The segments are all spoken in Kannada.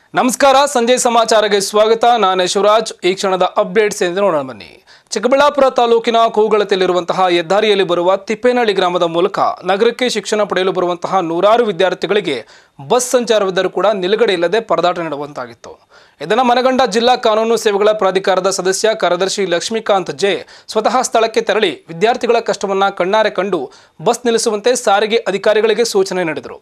ನಮಸ್ಕಾರ ಸಂಜೆ ಸಮಾಚಾರಕ್ಕೆ ಸ್ವಾಗತ ನಾನು ಶಿವರಾಜ್ ಈ ಕ್ಷಣದ ಅಪ್ಡೇಟ್ಸ್ ಎಂದು ನೋಡೋಣ ಬನ್ನಿ ಚಿಕ್ಕಬಳ್ಳಾಪುರ ತಾಲೂಕಿನ ಕೂಗಳತೆಯಲ್ಲಿರುವಂತಹ ಹೆದ್ದಾರಿಯಲ್ಲಿ ಬರುವ ತಿಪ್ಪೇನಹಳ್ಳಿ ಗ್ರಾಮದ ಮೂಲಕ ನಗರಕ್ಕೆ ಶಿಕ್ಷಣ ಪಡೆಯಲು ಬರುವಂತಹ ನೂರಾರು ವಿದ್ಯಾರ್ಥಿಗಳಿಗೆ ಬಸ್ ಸಂಚಾರವಿದ್ದರೂ ಕೂಡ ನಿಲುಗಡೆ ಇಲ್ಲದೆ ಪರದಾಟ ನಡೆಯುವಂತಾಗಿತ್ತು ಇದನ್ನು ಮನಗಂಡ ಜಿಲ್ಲಾ ಕಾನೂನು ಸೇವೆಗಳ ಪ್ರಾಧಿಕಾರದ ಸದಸ್ಯ ಕಾರ್ಯದರ್ಶಿ ಲಕ್ಷ್ಮೀಕಾಂತ್ ಜೆ ಸ್ವತಃ ಸ್ಥಳಕ್ಕೆ ತೆರಳಿ ವಿದ್ಯಾರ್ಥಿಗಳ ಕಷ್ಟವನ್ನ ಕಣ್ಣಾರೆ ಕಂಡು ಬಸ್ ನಿಲ್ಲಿಸುವಂತೆ ಸಾರಿಗೆ ಅಧಿಕಾರಿಗಳಿಗೆ ಸೂಚನೆ ನೀಡಿದರು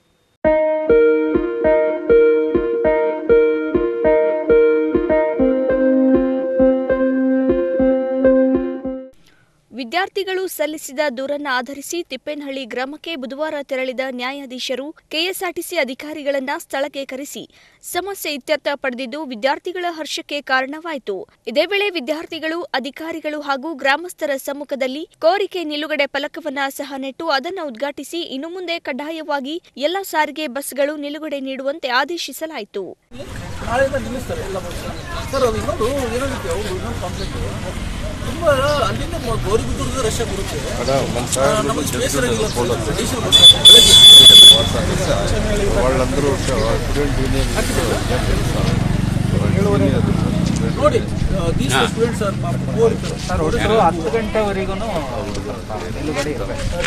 ವಿದ್ಯಾರ್ಥಿಗಳು ಸಲ್ಲಿಸಿದ ದೂರನ್ನ ಆಧರಿಸಿ ತಿಪ್ಪೇನಹಳ್ಳಿ ಗ್ರಾಮಕ್ಕೆ ಬುಧವಾರ ತೆರಳಿದ ನ್ಯಾಯಾಧೀಶರು ಕೆಎಸ್ಆರ್ಟಿಸಿ ಅಧಿಕಾರಿಗಳನ್ನ ಸ್ಥಳಕ್ಕೆ ಕರೆಸಿ ಸಮಸ್ಯೆ ಇತ್ಯರ್ಥ ಪಡೆದಿದ್ದು ವಿದ್ಯಾರ್ಥಿಗಳ ಹರ್ಷಕ್ಕೆ ಕಾರಣವಾಯಿತು ಇದೇ ವೇಳೆ ವಿದ್ಯಾರ್ಥಿಗಳು ಅಧಿಕಾರಿಗಳು ಹಾಗೂ ಗ್ರಾಮಸ್ಥರ ಸಮ್ಮುಖದಲ್ಲಿ ಕೋರಿಕೆ ನಿಲುಗಡೆ ಫಲಕವನ್ನ ಸಹ ನೆಟ್ಟು ಅದನ್ನು ಉದ್ಘಾಟಿಸಿ ಇನ್ನು ಮುಂದೆ ಕಡ್ಡಾಯವಾಗಿ ಎಲ್ಲ ಸಾರಿಗೆ ಬಸ್ಗಳು ನಿಲುಗಡೆ ನೀಡುವಂತೆ ಆದೇಶಿಸಲಾಯಿತು ನಾಳೆಯಿಂದ ನಿಲ್ಲಿಸ್ತಾರೆ ಎಲ್ಲ ಬಸ್ ಸರ್ ಅದು ಇನ್ನೊಂದು ಏನಾಗುತ್ತೆ ಅವರು ಇನ್ನೊಂದು ಕಾಂಪ್ಲೇಂಟ್ ತುಂಬ ಅಲ್ಲಿಂದ ಮ- ಗೌರಿಬಿದೂರದ ರಶ್ ಬರುತ್ತೆ ಆ, ನಮಗೆ ಸ್ಪೇಸ್ ಇರೋದಿಲ್ಲ ಸರ್. ಡೀಸೆಲ್ ಬಸ್ ಬೆಳಗ್ಗೆ వాళ్ళందరూ స్టూడెంట్ ನೋಡಿ these students are four sir ಒಟ್ಟು ಹತ್ತು ಗಂಟೆವರೆಗೂ ನಿಲುಗಡೆ ಇರಬೇಕು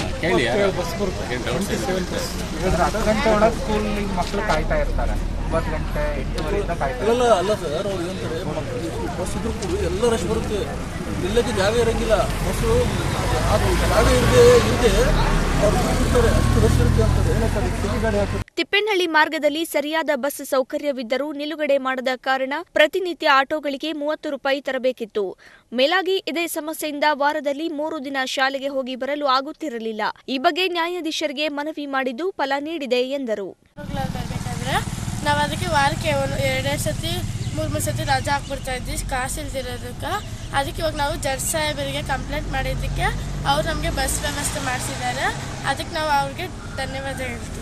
ಇವಾಗ ಹತ್ತು ಗಂಟೆ ಒಳಗೆ ಸ್ಕೂಲಿಗೆ ಮಕ್ಕಳು ಕಾಯ್ತಾ ಇರ್ತಾರೆ ಒಂಬತ್ತು ಗಂಟೆ ಎಂಟುವರೆಯಿಂದ ಕಾಯ್ತಾ ಇರ್ತಾರೆ ಅಲ್ಲ ಅಲ್ಲ ಸರ್ ಅವ್ರು ಏನಂತಾರೆ ಬಸ್ ಇದ್ರು ಕೂಡ ಎಲ್ಲ ರಶ್ ಬರುತ್ತೆ ನಿಲ್ಲಕ್ಕೆ ಜಾಗ ಇರಂಗಿಲ್ಲ ಬಸ್ಸು ಅದು ಜಾಗ ಇರದೆ ಇರದೆ ಅವ್ರು ಕೂತಿರ್ತಾರೆ ಅಷ್ಟು ರಶ್ ಇರುತ್ತೆ ಅಂತಾರೆ ಏನೋ ಸರ್ ಸಿಟಿ ಗಾಡಿ ಹಾಕಿ ತಿಪ್ಪೇನಹಳ್ಳಿ ಮಾರ್ಗದಲ್ಲಿ ಸರಿಯಾದ ಬಸ್ ಸೌಕರ್ಯವಿದ್ದರೂ ನಿಲುಗಡೆ ಮಾಡದ ಕಾರಣ ಪ್ರತಿನಿತ್ಯ ಆಟೋಗಳಿಗೆ ಮೂವತ್ತು ರೂಪಾಯಿ ತರಬೇಕಿತ್ತು ಮೇಲಾಗಿ ಇದೇ ಸಮಸ್ಯೆಯಿಂದ ವಾರದಲ್ಲಿ ಮೂರು ದಿನ ಶಾಲೆಗೆ ಹೋಗಿ ಬರಲು ಆಗುತ್ತಿರಲಿಲ್ಲ ಈ ಬಗ್ಗೆ ನ್ಯಾಯಾಧೀಶರಿಗೆ ಮನವಿ ಮಾಡಿದ್ದು ಫಲ ನೀಡಿದೆ ಎಂದರು ಬರ್ಬೇಕಾದ್ರೆ ನಾವು ಅದಕ್ಕೆ ವಾರಕ್ಕೆ ಒಂದು ಎರಡೆರಡು ಸತಿ ಮೂರು ಮೂರು ಸತಿ ರಜಾ ಹಾಕ್ಬಿಡ್ತಾ ಇದ್ವಿ ಕಾಸು ಇಲ್ದಿರೋದಕ್ಕೆ ಅದಕ್ಕೆ ಇವಾಗ ನಾವು ಜಡ್ಜ್ ಸಾಹೇಬರಿಗೆ ಕಂಪ್ಲೇಂಟ್ ಮಾಡಿದ್ದಕ್ಕೆ ಅವ್ರು ನಮಗೆ ಬಸ್ ವ್ಯವಸ್ಥೆ ಮಾಡಿಸಿದ್ದಾರೆ ಅದಕ್ಕೆ ನಾವು ಅವ್ರಿಗೆ ಧನ್ಯವಾದ ಹೇಳ್ತೀವಿ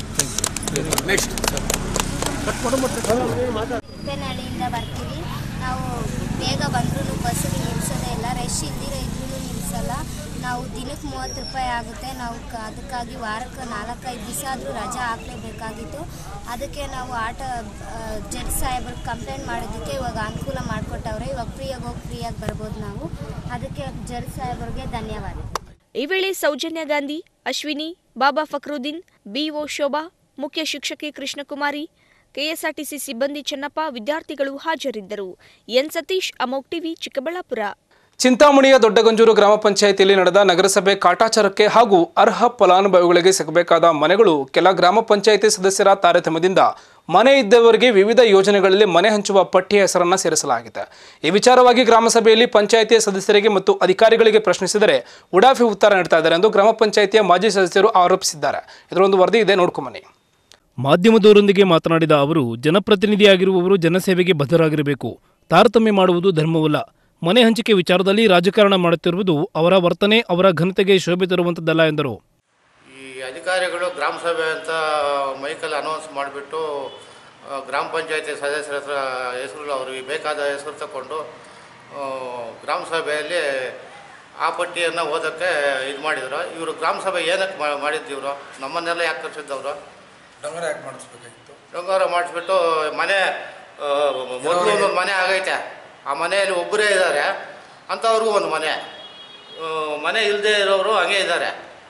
ತಿಪ್ಪೇನಹಳ್ಳಿಯಿಂದ ಬರ್ತೀವಿ ನಾವು ಬೇಗ ಬಂದ್ರೂ ಬಸ್ಸಿಗೆ ನಿಲ್ಲಿಸೋದೇ ಇಲ್ಲ ರಶ್ ಇಲ್ದಿರೋ ಇದ್ರೂ ನಿಲ್ಲಿಸಲ್ಲ ನಾವು ದಿನಕ್ಕೆ ಮೂವತ್ತು ರೂಪಾಯಿ ಆಗುತ್ತೆ ನಾವು ಕ ಅದಕ್ಕಾಗಿ ವಾರಕ್ಕೆ ನಾಲ್ಕೈದು ದಿವಸ ಆದರೂ ರಜಾ ಹಾಕಲೇಬೇಕಾಗಿತ್ತು ಅದಕ್ಕೆ ನಾವು ಆಟೋ ಜಡ್ಜ್ ಸಾಹೇಬ್ರಿಗೆ ಕಂಪ್ಲೇಂಟ್ ಮಾಡೋದಕ್ಕೆ ಇವಾಗ ಅನುಕೂಲ ಮಾಡಿಕೊಟ್ಟವ್ರೆ ಇವಾಗ ಫ್ರೀಯಾಗಿ ಹೋಗಿ ಫ್ರೀಯಾಗಿ ಬರ್ಬೋದು ನಾವು ಅದಕ್ಕೆ ಜಡ್ಜ್ ಸಾಹೇಬ್ರಿಗೆ ಧನ್ಯವಾದ ಈ ವೇಳೆ ಸೌಜನ್ಯ ಗಾಂಧಿ ಅಶ್ವಿನಿ ಬಾಬಾ ಫಕ್ರುದ್ದೀನ್ ಬಿಒ ಶೋಭಾ ಮುಖ್ಯ ಶಿಕ್ಷಕಿ ಕೃಷ್ಣಕುಮಾರಿ ಕೆಎಸ್ಆರ್ಟಿಸಿ ಸಿಬ್ಬಂದಿ ಚೆನ್ನಪ್ಪ ವಿದ್ಯಾರ್ಥಿಗಳು ಹಾಜರಿದ್ದರು ಎನ್ ಸತೀಶ್ ಅಮೋಕ್ ಟಿವಿ ಚಿಕ್ಕಬಳ್ಳಾಪುರ ಚಿಂತಾಮಣಿಯ ದೊಡ್ಡಗಂಜೂರು ಗ್ರಾಮ ಪಂಚಾಯಿತಿಯಲ್ಲಿ ನಡೆದ ನಗರಸಭೆ ಕಾಟಾಚಾರಕ್ಕೆ ಹಾಗೂ ಅರ್ಹ ಫಲಾನುಭವಿಗಳಿಗೆ ಸಿಗಬೇಕಾದ ಮನೆಗಳು ಕೆಲ ಗ್ರಾಮ ಪಂಚಾಯಿತಿ ಸದಸ್ಯರ ತಾರತಮ್ಯದಿಂದ ಮನೆ ಇದ್ದವರಿಗೆ ವಿವಿಧ ಯೋಜನೆಗಳಲ್ಲಿ ಮನೆ ಹಂಚುವ ಪಟ್ಟಿಯ ಹೆಸರನ್ನು ಸೇರಿಸಲಾಗಿದೆ ಈ ವಿಚಾರವಾಗಿ ಗ್ರಾಮಸಭೆಯಲ್ಲಿ ಪಂಚಾಯಿತಿಯ ಸದಸ್ಯರಿಗೆ ಮತ್ತು ಅಧಿಕಾರಿಗಳಿಗೆ ಪ್ರಶ್ನಿಸಿದರೆ ಉಡಾಫಿ ಉತ್ತರ ನೀಡ್ತಾ ಇದ್ದಾರೆ ಎಂದು ಗ್ರಾಮ ಪಂಚಾಯಿತಿಯ ಮಾಜಿ ಸದಸ್ಯರು ಆರೋಪಿಸಿದ್ದಾರೆ ಇದರೊಂದು ವರದಿ ಇದೆ ನೋಡ್ಕೊಂಬನ್ನಿ ಮಾಧ್ಯಮದವರೊಂದಿಗೆ ಮಾತನಾಡಿದ ಅವರು ಜನಪ್ರತಿನಿಧಿಯಾಗಿರುವವರು ಜನಸೇವೆಗೆ ಬದ್ಧರಾಗಿರಬೇಕು ತಾರತಮ್ಯ ಮಾಡುವುದು ಧರ್ಮವಲ್ಲ ಮನೆ ಹಂಚಿಕೆ ವಿಚಾರದಲ್ಲಿ ರಾಜಕಾರಣ ಮಾಡುತ್ತಿರುವುದು ಅವರ ವರ್ತನೆ ಅವರ ಘನತೆಗೆ ಶೋಭೆ ತರುವಂಥದ್ದಲ್ಲ ಎಂದರು ಈ ಅಧಿಕಾರಿಗಳು ಗ್ರಾಮ ಸಭೆ ಅಂತ ಮೈಕಲ್ಲಿ ಅನೌನ್ಸ್ ಮಾಡಿಬಿಟ್ಟು ಗ್ರಾಮ ಪಂಚಾಯತಿ ಸದಸ್ಯರ ಹತ್ರ ಹೆಸರು ಅವ್ರಿಗೆ ಬೇಕಾದ ಹೆಸರು ತಗೊಂಡು ಆ, ಗ್ರಾಮ ಸಭೆಯಲ್ಲಿ ಆ ಪಟ್ಟಿಯನ್ನು ಓದೋಕ್ಕೆ ಇದು ಮಾಡಿದ್ರು ಇವರು ಗ್ರಾಮ ಸಭೆ ಏನಕ್ಕೆ ಮಾ- ಮಾಡಿದ್ದು ಇವರು ನಮ್ಮನ್ನೆಲ್ಲ ಯಾಕೆ ಕರ್ಸಿದ್ದವರು ಡಂಗರ ಯಾಕೆ ಮಾಡಿಸ್ಬೇಕಾಗಿತ್ತು ಡೊಂಗಾರ ಮಾಡಿಸ್ಬಿಟ್ಟು ಮನೆ ಆ, ಮೊದಲು ಒಂದೊಂದು ಮನೆ ಆಗೈತೆ ಆ ಮನೆಯಲ್ಲಿ ಒಬ್ಬರೇ ಇದ್ದಾರೆ ಅಂಥವ್ರಿಗೂ ಒಂದು ಮನೆ ಆ, ಮನೆ ಇಲ್ಲದೆ ಇರೋರು ಹಂಗೆ ಇದ್ದಾರೆ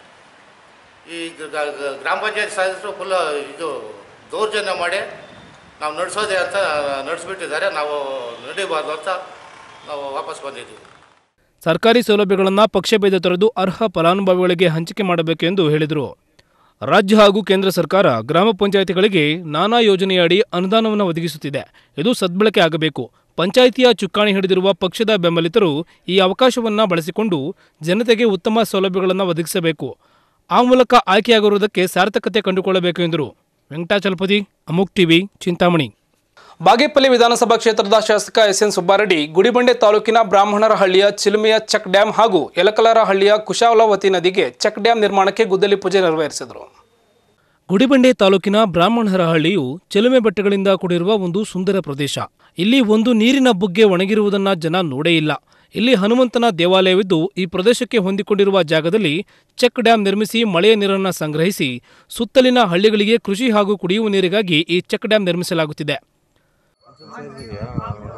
ಈ ಗ- ಗ- ಗ- ಗ್ರಾಮ ಪಂಚಾಯತ್ ಸದಸ್ಯರು ಫುಲ್ ಇದು ದೌರ್ಜನ್ಯ ಮಾಡಿ ನಾವು ನಡೆಸೋದೆ ಅಂತ ನಡೆಸ್ಬಿಟ್ಟಿದ್ದಾರೆ ನಾವು ನಡಿಬಾರ್ದು ಅಂತ ನಾವು ವಾಪಸ್ ಬಂದಿದ್ದೀವಿ ಸರ್ಕಾರಿ ಸೌಲಭ್ಯಗಳನ್ನು ಪಕ್ಷಭೇದ ತೊರೆದು ಅರ್ಹ ಫಲಾನುಭವಿಗಳಿಗೆ ಹಂಚಿಕೆ ಮಾಡಬೇಕು ಎಂದು ಹೇಳಿದರು ರಾಜ್ಯ ಹಾಗೂ ಕೇಂದ್ರ ಸರ್ಕಾರ ಗ್ರಾಮ ಪಂಚಾಯಿತಿಗಳಿಗೆ ನಾನಾ ಯೋಜನೆಯಡಿ ಅನುದಾನವನ್ನು ಒದಗಿಸುತ್ತಿದೆ ಇದು ಸದ್ಬಳಕೆ ಆಗಬೇಕು ಪಂಚಾಯಿತಿಯ ಚುಕ್ಕಾಣಿ ಹಿಡಿದಿರುವ ಪಕ್ಷದ ಬೆಂಬಲಿತರು ಈ ಅವಕಾಶವನ್ನು ಬಳಸಿಕೊಂಡು ಜನತೆಗೆ ಉತ್ತಮ ಸೌಲಭ್ಯಗಳನ್ನು ಒದಗಿಸಬೇಕು ಆ ಮೂಲಕ ಆಯ್ಕೆಯಾಗಿರುವುದಕ್ಕೆ ಸಾರ್ಥಕತೆ ಕಂಡುಕೊಳ್ಳಬೇಕು ಎಂದರು ವೆಂಕಟಾಚಲಪತಿ ಅಮುಕ್ ಟಿವಿ ಚಿಂತಾಮಣಿ ಬಾಗೇಪಲ್ಲಿ ವಿಧಾನಸಭಾ ಕ್ಷೇತ್ರದ ಶಾಸಕ ಎಸ್ ಎನ್ ಸುಬ್ಬಾರೆಡ್ಡಿ ಗುಡಿಬಂಡೆ ತಾಲೂಕಿನ ಬ್ರಾಹ್ಮಣರ ಹಳ್ಳಿಯ ಚಿಲುಮೆಯ ಚೆಕ್ ಡ್ಯಾಂ ಹಾಗೂ ಯಲಕಲರ ಹಳ್ಳಿಯ ಕುಶಾವಲವತಿ ನದಿಗೆ ಚೆಕ್ ಡ್ಯಾಂ ನಿರ್ಮಾಣಕ್ಕೆ ಗುದ್ದಲಿ ಪೂಜೆ ನೆರವೇರಿಸಿದರು ಗುಡಿಬಂಡೆ ತಾಲೂಕಿನ ಬ್ರಾಹ್ಮಣರ ಹಳ್ಳಿಯು ಚೆಲುಮೆ ಬೆಟ್ಟಗಳಿಂದ ಕೂಡಿರುವ ಒಂದು ಸುಂದರ ಪ್ರದೇಶ ಇಲ್ಲಿ ಒಂದು ನೀರಿನ ಬುಗ್ಗೆ ಒಣಗಿರುವುದನ್ನ ಜನ ನೋಡೇ ಇಲ್ಲ ಇಲ್ಲಿ ಹನುಮಂತನ ದೇವಾಲಯವಿದ್ದು ಈ ಪ್ರದೇಶಕ್ಕೆ ಹೊಂದಿಕೊಂಡಿರುವ ಜಾಗದಲ್ಲಿ ಚೆಕ್ ಡ್ಯಾಂ ನಿರ್ಮಿಸಿ ಮಳೆಯ ನೀರನ್ನು ಸಂಗ್ರಹಿಸಿ ಸುತ್ತಲಿನ ಹಳ್ಳಿಗಳಿಗೆ ಕೃಷಿ ಹಾಗೂ ಕುಡಿಯುವ ನೀರಿಗಾಗಿ ಈ ಚೆಕ್ ಡ್ಯಾಂ ನಿರ್ಮಿಸಲಾಗುತ್ತಿದೆ ಸೇರಿದೆಯಾ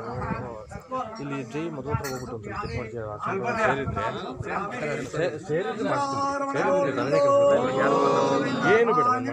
ಇಲ್ಲಿ ಜೈ ಮದುವೆ ಹತ್ರ ಹೋಗ್ಬಿಟ್ಟು ಒಂದು ಚೆಕ್ ಮಾಡ್ತೀವಿ ಸೇರಿದ್ರೆ ಸೇ- ಸೇರಿದ್ರೆ ಮಾಡಿಸ್ತೀನಿ ಸೇರಿದ್ರೆ ನನಗೆ ಕೆಲಸ ಯಾರು ಬಂದವರು ಏನು ಬೇಡ ನಾನು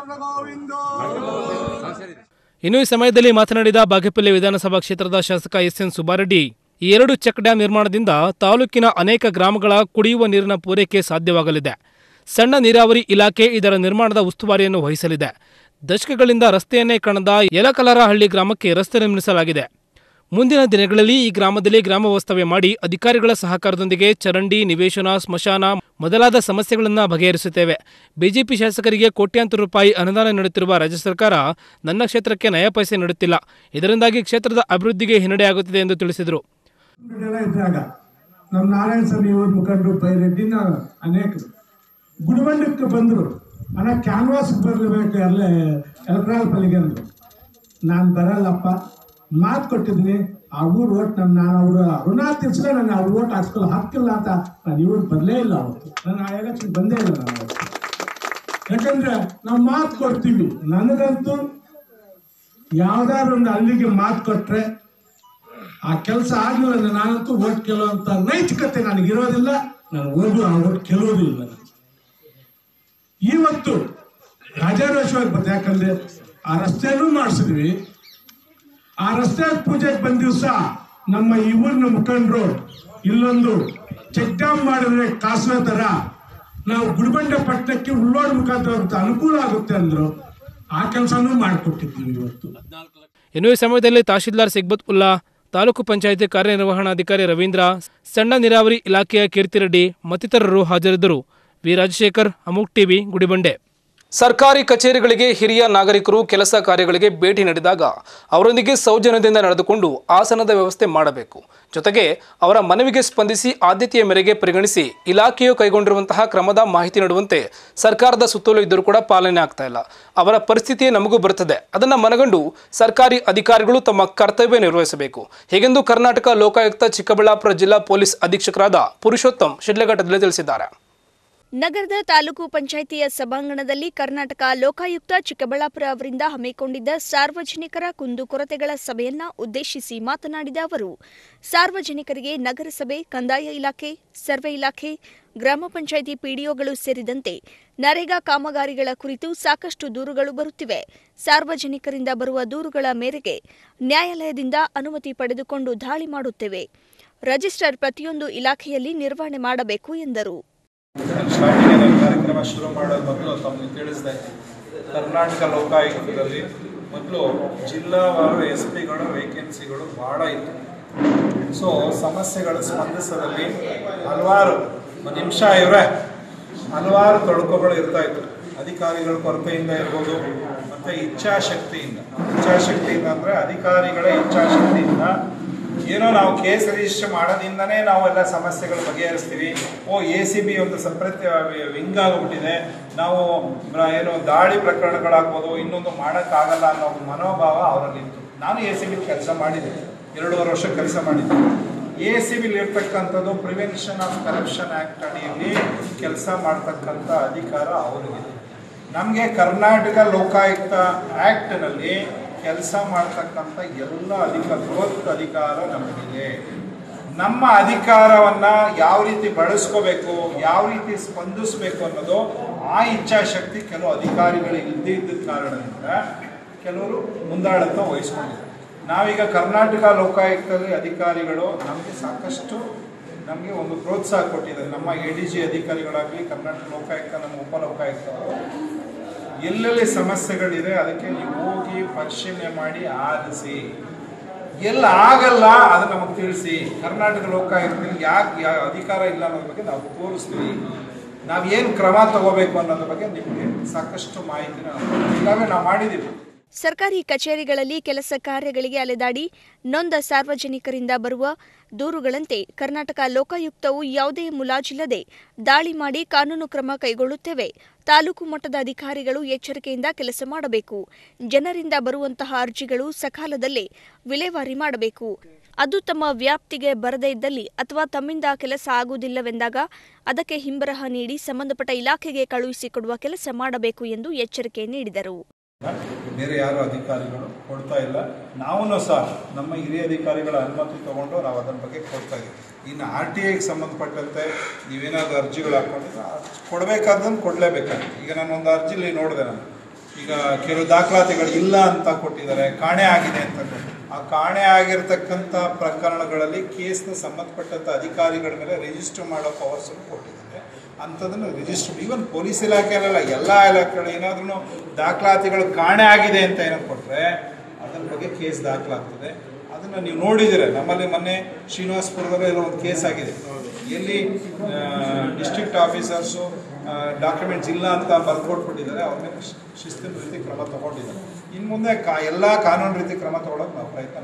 ಮಾಡಿಸ್ತೀನಿ ಇನ್ನು ಈ ಸಮಯದಲ್ಲಿ ಮಾತನಾಡಿದ ಬಾಗೇಪಲ್ಲಿ ವಿಧಾನಸಭಾ ಕ್ಷೇತ್ರದ ಶಾಸಕ ಎಸ್ ಎನ್ ಸುಬ್ಬಾರೆಡ್ಡಿ ಈ ಎರಡು ಚೆಕ್ ಡ್ಯಾಂ ನಿರ್ಮಾಣದಿಂದ ತಾಲೂಕಿನ ಅನೇಕ ಗ್ರಾಮಗಳ ಕುಡಿಯುವ ನೀರಿನ ಪೂರೈಕೆ ಸಾಧ್ಯವಾಗಲಿದೆ ಸಣ್ಣ ನೀರಾವರಿ ಇಲಾಖೆ ಇದರ ನಿರ್ಮಾಣದ ಉಸ್ತುವಾರಿಯನ್ನು ವಹಿಸಲಿದೆ ದಶಕಗಳಿಂದ ರಸ್ತೆಯನ್ನೇ ಕಾಣದ ಯಲಕಲರಹಳ್ಳಿ ಗ್ರಾಮಕ್ಕೆ ರಸ್ತೆ ನಿರ್ಮಿಸಲಾಗಿದೆ ಮುಂದಿನ ದಿನಗಳಲ್ಲಿ ಈ ಗ್ರಾಮದಲ್ಲಿ ಗ್ರಾಮ ವಾಸ್ತವ್ಯ ಮಾಡಿ ಅಧಿಕಾರಿಗಳ ಸಹಕಾರದೊಂದಿಗೆ ಚರಂಡಿ ನಿವೇಶನ ಸ್ಮಶಾನ ಮೊದಲಾದ ಸಮಸ್ಯೆಗಳನ್ನು ಬಗೆಹರಿಸುತ್ತೇವೆ ಬಿಜೆಪಿ ಶಾಸಕರಿಗೆ ಕೋಟ್ಯಾಂತರ ರೂಪಾಯಿ ಅನುದಾನ ನೀಡುತ್ತಿರುವ ರಾಜ್ಯ ಸರ್ಕಾರ ನನ್ನ ಕ್ಷೇತ್ರಕ್ಕೆ ನಯ ಪೈಸೆ ನೀಡುತ್ತಿಲ್ಲ ಇದರಿಂದಾಗಿ ಕ್ಷೇತ್ರದ ಅಭಿವೃದ್ಧಿಗೆ ಹಿನ್ನಡೆಯಾಗುತ್ತಿದೆ ಎಂದು ತಿಳಿಸಿದರು ಎಲ್ಲ ಇದ್ದಾಗ ನಮ್ಮ ನಾರಾಯಣ ಸ್ವಾಮಿ ಇವ್ರ ಮುಖಂಡರು ಬೈರೆಡ್ಡಿನ ಅನೇಕ ಗುಡಿಬಂಡಕ್ಕೆ ಬಂದರು ಅಣ್ಣ ಕ್ಯಾನ್ವಾಸ್ ಬರಲೇಬೇಕು ಎಲ್ಲ ಎಲೆಕ್ಟ್ರಾಲ್ ಪಲ್ಲಿಗೆ ಅಂದರು ನಾನು ಬರಲ್ಲಪ್ಪ ಮಾತು ಕೊಟ್ಟಿದ್ದೀನಿ ಆ ಊರು ಓಟ್ ನನ್ನ ನಾನು ಅವ್ರ ಋಣ ತೀರ್ಸಿದ್ರೆ ನಾನು ಅವ್ರ ಓಟ್ ಹಾಕ್ಸ್ಕೊಳ್ಳೋ ಹಕ್ಕಿಲ್ಲ ಅಂತ ನಾನು ಇವ್ರು ಬರಲೇ ಇಲ್ಲ ಅವತ್ತು ನಾನು ಆ ಎಲೆಕ್ಷನ್ ಬಂದೇ ಇಲ್ಲ ನಾನು ಅವತ್ತು ಯಾಕಂದ್ರೆ ನಾವು ಮಾತು ಕೊಡ್ತೀವಿ ನನಗಂತೂ ಯಾವ್ದಾದ್ರು ಒಂದು ಅಲ್ಲಿಗೆ ಮಾತು ಕೊಟ್ರೆ ಆ ಕೆಲಸ ಆಗ್ಲಿಲ್ಲ ನಾನಂತೂ ಓಟ್ ಗೆಲ್ಲುವಂತ ನೈತಿಕತೆ ನನಗೆ ಇರೋದಿಲ್ಲ ನಾನು ಓದು ಆ ಓಟ್ ಗೆಲ್ಲುವುದಿಲ್ಲ ನಾನು. ಇವತ್ತು ರಾಜಾರೋಷವಾಗಿ ಬರ್ತದೆ ಯಾಕಂದ್ರೆ ಆ ರಸ್ತೆನೂ ಮಾಡಿಸಿದ್ವಿ ಆ ರಸ್ತೆ ಪೂಜೆಗೆ ಬಂದ ದಿವಸ ನಮ್ಮ ಈ ಊರಿನ ಮುಖಂಡರು ಇಲ್ಲೊಂದು ಚೆಕ್ ಡ್ಯಾಮ್ ಮಾಡಿದ್ರೆ ಕಾಸುವೆ ತರ ನಾವು ಗುಡಿಬಂಡೆ ಪಟ್ಟಣಕ್ಕೆ ಉಳ್ಳೋಡ್ ಮುಖಾಂತರ ಹೋಗುತ್ತೆ, ಅನುಕೂಲ ಆಗುತ್ತೆ ಅಂದ್ರು ಆ ಕೆಲಸನೂ ಮಾಡಿಕೊಟ್ಟಿದ್ದೀವಿ ಇವತ್ತು ಇನ್ನು ಈ ಸಮಯದಲ್ಲಿ ತಹಶೀಲ್ದಾರ್ ಸಿಗ್ಬತ್ ಉಲ್ಲಾ ತಾಲೂಕು ಪಂಚಾಯಿತಿ ಕಾರ್ಯನಿರ್ವಹಣಾಧಿಕಾರಿ ರವೀಂದ್ರ ಸಣ್ಣ ನೀರಾವರಿ ಇಲಾಖೆಯ ಕೀರ್ತಿರೆಡ್ಡಿ ಮತ್ತಿತರರು ಹಾಜರಿದ್ದರು ವಿ ರಾಜಶೇಖರ್ ಅಮುಕ್ ಟಿವಿ ಗುಡಿಬಂಡೆ ಸರ್ಕಾರಿ ಕಚೇರಿಗಳಿಗೆ ಹಿರಿಯ ನಾಗರಿಕರು ಕೆಲಸ ಕಾರ್ಯಗಳಿಗೆ ಭೇಟಿ ನೀಡಿದಾಗ ಅವರೊಂದಿಗೆ ಸೌಜನ್ಯದಿಂದ ನಡೆದುಕೊಂಡು ಆಸನದ ವ್ಯವಸ್ಥೆ ಮಾಡಬೇಕು ಜೊತೆಗೆ ಅವರ ಮನವಿಗೆ ಸ್ಪಂದಿಸಿ ಆದ್ಯತೆಯ ಮೇರೆಗೆ ಪರಿಗಣಿಸಿ ಇಲಾಖೆಯು ಕೈಗೊಂಡಿರುವಂತಹ ಕ್ರಮದ ಮಾಹಿತಿ ನೀಡುವಂತೆ ಸರ್ಕಾರದ ಸುತ್ತೋಲೆ ಇದ್ದರೂ ಕೂಡ ಪಾಲನೆ ಆಗ್ತಾ ಇಲ್ಲ ಅವರ ಪರಿಸ್ಥಿತಿಯೇ ನಮಗೂ ಬರುತ್ತದೆ ಅದನ್ನು ಮನಗಂಡು ಸರ್ಕಾರಿ ಅಧಿಕಾರಿಗಳು ತಮ್ಮ ಕರ್ತವ್ಯ ನಿರ್ವಹಿಸಬೇಕು ಹೀಗೆಂದು ಕರ್ನಾಟಕ ಲೋಕಾಯುಕ್ತ ಚಿಕ್ಕಬಳ್ಳಾಪುರ ಜಿಲ್ಲಾ ಪೊಲೀಸ್ ಅಧೀಕ್ಷಕರಾದ ಪುರುಷೋತ್ತಮ್ ಶಿಡ್ಲಘಟ್ಟದಲ್ಲಿ ತಿಳಿಸಿದ್ದಾರೆ ನಗರದ ತಾಲೂಕು ಪಂಚಾಯಿತಿಯ ಸಭಾಂಗಣದಲ್ಲಿ ಕರ್ನಾಟಕ ಲೋಕಾಯುಕ್ತ ಚಿಕ್ಕಬಳ್ಳಾಪುರ ಅವರಿಂದ ಹಮ್ಮಿಕೊಂಡಿದ್ದ ಸಾರ್ವಜನಿಕರ ಕುಂದುಕೊರತೆಗಳ ಸಭೆಯನ್ನ ಉದ್ದೇಶಿಸಿ ಮಾತನಾಡಿದ ಅವರು ಸಾರ್ವಜನಿಕರಿಗೆ ನಗರಸಭೆ ಕಂದಾಯ ಇಲಾಖೆ ಸರ್ವೆ ಇಲಾಖೆ ಗ್ರಾಮ ಪಂಚಾಯಿತಿ ಪಿಡಿಒಗಳು ಸೇರಿದಂತೆ ನರೇಗಾ ಕಾಮಗಾರಿಗಳ ಕುರಿತು ಸಾಕಷ್ಟು ದೂರುಗಳು ಬರುತ್ತಿವೆ ಸಾರ್ವಜನಿಕರಿಂದ ಬರುವ ದೂರುಗಳ ಮೇರೆಗೆ ನ್ಯಾಯಾಲಯದಿಂದ ಅನುಮತಿ ಪಡೆದುಕೊಂಡು ದಾಳಿ ಮಾಡುತ್ತೇವೆ ರಿಜಿಸ್ಟರ್ ಪ್ರತಿಯೊಂದು ಇಲಾಖೆಯಲ್ಲಿ ನಿರ್ವಹಣೆ ಮಾಡಬೇಕು ಎಂದರು ಸ್ಟಾರ್ಟಿಂಗ್ ನಾನು ಕಾರ್ಯಕ್ರಮ ಶುರು ಮಾಡೋದು ಮೊದಲು ತಮಗೆ ತಿಳಿಸಿದೆ ಕರ್ನಾಟಕ ಲೋಕಾಯುಕ್ತದಲ್ಲಿ ಮೊದಲು ಜಿಲ್ಲಾವಾರು ಎಸ್ ಪಿಗಳ ವೇಕೆನ್ಸಿಗಳು ಭಾಳ ಇತ್ತು ಸೊ ಸಮಸ್ಯೆಗಳು ಸ್ಪಂದಿಸೋದಲ್ಲಿ ಹಲವಾರು ಒಂದು ನಿಮಿಷ ಇವರೇ ಹಲವಾರು ತೊಡಕುಗಳು ಇರ್ತಾ ಇತ್ತು ಅಧಿಕಾರಿಗಳ ಕೊರತೆಯಿಂದ ಇರ್ಬೋದು ಮತ್ತು ಇಚ್ಛಾಶಕ್ತಿಯಿಂದ ಇಚ್ಛಾಶಕ್ತಿಯಿಂದ ಅಂದರೆ ಅಧಿಕಾರಿಗಳ ಇಚ್ಛಾಶಕ್ತಿಯಿಂದ ಏನೋ ನಾವು ಕೇಸ್ ರಿಜಿಸ್ಟರ್ ಮಾಡೋದಿಂದನೇ ನಾವು ಎಲ್ಲ ಸಮಸ್ಯೆಗಳು ಬಗೆಹರಿಸ್ತೀವಿ ಓ ಎ ಸಿ ಬಿ ಒಂದು ಸಪ್ರೇಟ್ ವಿಂಗ್ ಆಗಿಬಿಟ್ಟಿದೆ ನಾವು ರ- ಏನು ದಾಳಿ ಪ್ರಕರಣಗಳಾಗ್ಬೋದು ಇನ್ನೊಂದು ಮಾಡೋಕ್ಕಾಗಲ್ಲ ಅನ್ನೋ ಮನೋಭಾವ ಅವರಲ್ಲಿತ್ತು ನಾನು ಎ ಸಿ ಬಿ ಕೆಲಸ ಮಾಡಿದ್ದೆ ಎರಡೂವರೆ ವರ್ಷ ಕೆಲಸ ಮಾಡಿದ್ದೆ ಎ ಸಿ ಬಿಲ್ ಇರ್ತಕ್ಕಂಥದ್ದು ಪ್ರಿವೆನ್ಷನ್ ಆಫ್ ಕರಪ್ಷನ್ ಆ್ಯಕ್ಟ್ ಅಡಿಯಲ್ಲಿ ಕೆಲಸ ಮಾಡ್ತಕ್ಕಂಥ ಅಧಿಕಾರ ಅವರಿಗಿದೆ ನಮಗೆ ಕರ್ನಾಟಕ ಲೋಕಾಯುಕ್ತ ಆ್ಯಕ್ಟ್ನಲ್ಲಿ ಕೆಲಸ ಮಾಡ್ತಕ್ಕಂಥ ಎಲ್ಲ ಅಧಿಕಾರ ಬೃಹತ್ ಅಧಿಕಾರ ನಮಗಿದೆ ನಮ್ಮ ಅಧಿಕಾರವನ್ನ ಯಾವ ರೀತಿ ಬಳಸ್ಕೋಬೇಕು ಯಾವ ರೀತಿ ಸ್ಪಂದಿಸಬೇಕು ಅನ್ನೋದು ಆ ಇಚ್ಛಾಶಕ್ತಿ ಕೆಲವು ಅಧಿಕಾರಿಗಳು ಇಲ್ಲದೇ ಇದ್ದ ಕಾರಣದಿಂದ ಕೆಲವರು ಮುಂದಾಳತ್ವ ವಹಿಸ್ಕೊಂಡಿದ್ದಾರೆ ನಾವೀಗ ಕರ್ನಾಟಕ ಲೋಕಾಯುಕ್ತದಲ್ಲಿ ಅಧಿಕಾರಿಗಳು ನಮಗೆ ಸಾಕಷ್ಟು ನಮಗೆ ಒಂದು ಪ್ರೋತ್ಸಾಹ ಕೊಟ್ಟಿದ್ದಾರೆ ನಮ್ಮ ಎ ಡಿ ಜಿ ಅಧಿಕಾರಿಗಳಾಗಲಿ ಕರ್ನಾಟಕ ಲೋಕಾಯುಕ್ತ ನಮ್ಮ ಉಪ ಲೋಕಾಯುಕ್ತರು ಎಲ್ಲೆಲ್ಲಿ ಸಮಸ್ಯೆಗಳಿದೆ ಅದಕ್ಕೆ ನೀವು ಹೋಗಿ ಪರಿಶೀಲನೆ ಮಾಡಿ ಆರಿಸಿ ಎಲ್ಲ ಆಗಲ್ಲ ಅದು ನಮಗೆ ತಿಳಿಸಿ ಕರ್ನಾಟಕ ಲೋಕಾಯುಕ್ತದಲ್ಲಿ ಯಾಕೆ ಯಾ ಅಧಿಕಾರ ಇಲ್ಲ ಅನ್ನೋದ್ರ ಬಗ್ಗೆ ನಾವು ತೋರಿಸ್ತೀವಿ ನಾವು ಏನು ಕ್ರಮ ತಗೋಬೇಕು ಅನ್ನೋದ್ರ ಬಗ್ಗೆ ನಿಮಗೆ ಸಾಕಷ್ಟು ಮಾಹಿತಿನ ಈಗಾಗಲೇ ನಾವು ಮಾಡಿದ್ದೀವಿ ಸರ್ಕಾರಿ ಕಚೇರಿಗಳಲ್ಲಿ ಕೆಲಸ ಕಾರ್ಯಗಳಿಗೆ ಅಲೆದಾಡಿ ನೊಂದ ಸಾರ್ವಜನಿಕರಿಂದ ಬರುವ ದೂರುಗಳಂತೆ ಕರ್ನಾಟಕ ಲೋಕಾಯುಕ್ತವು ಯಾವುದೇ ಮುಲಾಜಿಲ್ಲದೆ ದಾಳಿ ಮಾಡಿ ಕಾನೂನು ಕ್ರಮ ಕೈಗೊಳ್ಳುತ್ತೇವೆ ತಾಲೂಕು ಮಟ್ಟದ ಅಧಿಕಾರಿಗಳು ಎಚ್ಚರಿಕೆಯಿಂದ ಕೆಲಸ ಮಾಡಬೇಕು ಜನರಿಂದ ಬರುವಂತಹ ಅರ್ಜಿಗಳು ಸಕಾಲದಲ್ಲೇ ವಿಲೇವಾರಿ ಮಾಡಬೇಕು ಅದು ತಮ್ಮ ವ್ಯಾಪ್ತಿಗೆ ಬರದೇ ಇದ್ದಲ್ಲಿ ಅಥವಾ ತಮ್ಮಿಂದ ಕೆಲಸ ಆಗುವುದಿಲ್ಲವೆಂದಾಗ ಅದಕ್ಕೆ ಹಿಂಬರಹ ನೀಡಿ ಸಂಬಂಧಪಟ್ಟ ಇಲಾಖೆಗೆ ಕಳುಹಿಸಿಕೊಡುವ ಕೆಲಸ ಮಾಡಬೇಕು ಎಂದು ಎಚ್ಚರಿಕೆ ನೀಡಿದರು ಬೇರೆ ಯಾರು ಅಧಿಕಾರಿಗಳು ಕೊಡ್ತಾ ಇಲ್ಲ ನಾವು ಸಹ ನಮ್ಮ ಹಿರಿಯ ಅಧಿಕಾರಿಗಳ ಅನುಮತಿ ತಗೊಂಡು ನಾವು ಅದರ ಬಗ್ಗೆ ಕೊಡ್ತಾ ಇದ್ದೀವಿ ಇನ್ನು ಆರ್ ಟಿ ಐಗೆ ಸಂಬಂಧಪಟ್ಟಂತೆ ನೀವೇನಾದ್ರು ಅರ್ಜಿಗಳು ಹಾಕ್ಕೊಂಡಿದ್ರೆ ಕೊಡಬೇಕಾದ್ದನ್ನು ಕೊಡಲೇಬೇಕಾಗುತ್ತೆ ಈಗ ನಾನು ಒಂದು ಅರ್ಜಿಲಿ ನೋಡಿದೆ ನಾನು ಈಗ ಕೆಲವು ದಾಖಲಾತಿಗಳು ಇಲ್ಲ ಅಂತ ಕೊಟ್ಟಿದ್ದಾರೆ ಕಾಣೆ ಆಗಿದೆ ಅಂತ ಕೊಟ್ಟಿದ್ದಾರೆ. ಆ ಕಾಣೆ ಆಗಿರ್ತಕ್ಕಂಥ ಪ್ರಕರಣಗಳಲ್ಲಿ ಕೇಸ್ನ ಸಂಬಂಧಪಟ್ಟಂಥ ಅಧಿಕಾರಿಗಳ ಮೇಲೆ ರಿಜಿಸ್ಟರ್ ಮಾಡೋ ಪವರ್ಸನ್ನು ಕೊಟ್ಟಿದ್ದಾರೆ ಅಂಥದ್ದನ್ನು ರಿಜಿಸ್ಟರ್ ಈವನ್ ಪೊಲೀಸ್ ಇಲಾಖೆಯಲ್ಲ ಎಲ್ಲ ಇಲಾಖೆಗಳು ಏನಾದ್ರೂ ದಾಖಲಾತಿಗಳು ಕಾಣೆ ಆಗಿದೆ ಅಂತ ಏನೋ ಕೊಟ್ಟರೆ ಅದ್ರ ಬಗ್ಗೆ ಕೇಸ್ ದಾಖಲಾಗ್ತದೆ ಅದನ್ನು ನೀವು ನೋಡಿದ್ದೀರ ನಮ್ಮಲ್ಲಿ ಮೊನ್ನೆ ಶ್ರೀನಿವಾಸಪುರದಲ್ಲೂ ಏನೋ ಒಂದು ಕೇಸ್ ಆಗಿದೆ ಎಲ್ಲಿ ಡಿಸ್ಟ್ರಿಕ್ಟ್ ಆಫೀಸರ್ಸು ಡಾಕ್ಯುಮೆಂಟ್ಸ್ ಇಲ್ಲ ಅಂತ ಬರ್ಕೊಟ್ಬಿಟ್ಟಿದ್ದಾರೆ ಅವ್ರ ಮೇಲೆ ಶಿ- ಶಿಸ್ತಿನ ರೀತಿ ಕ್ರಮ ತಗೊಂಡಿದ್ದಾರೆ ಇನ್ನು ಮುಂದೆ ಕಾ ಎಲ್ಲ ಕಾನೂನು ರೀತಿ ಕ್ರಮ ತಗೊಳ್ಳೋಕೆ ನಾವು ಪ್ರಯತ್ನ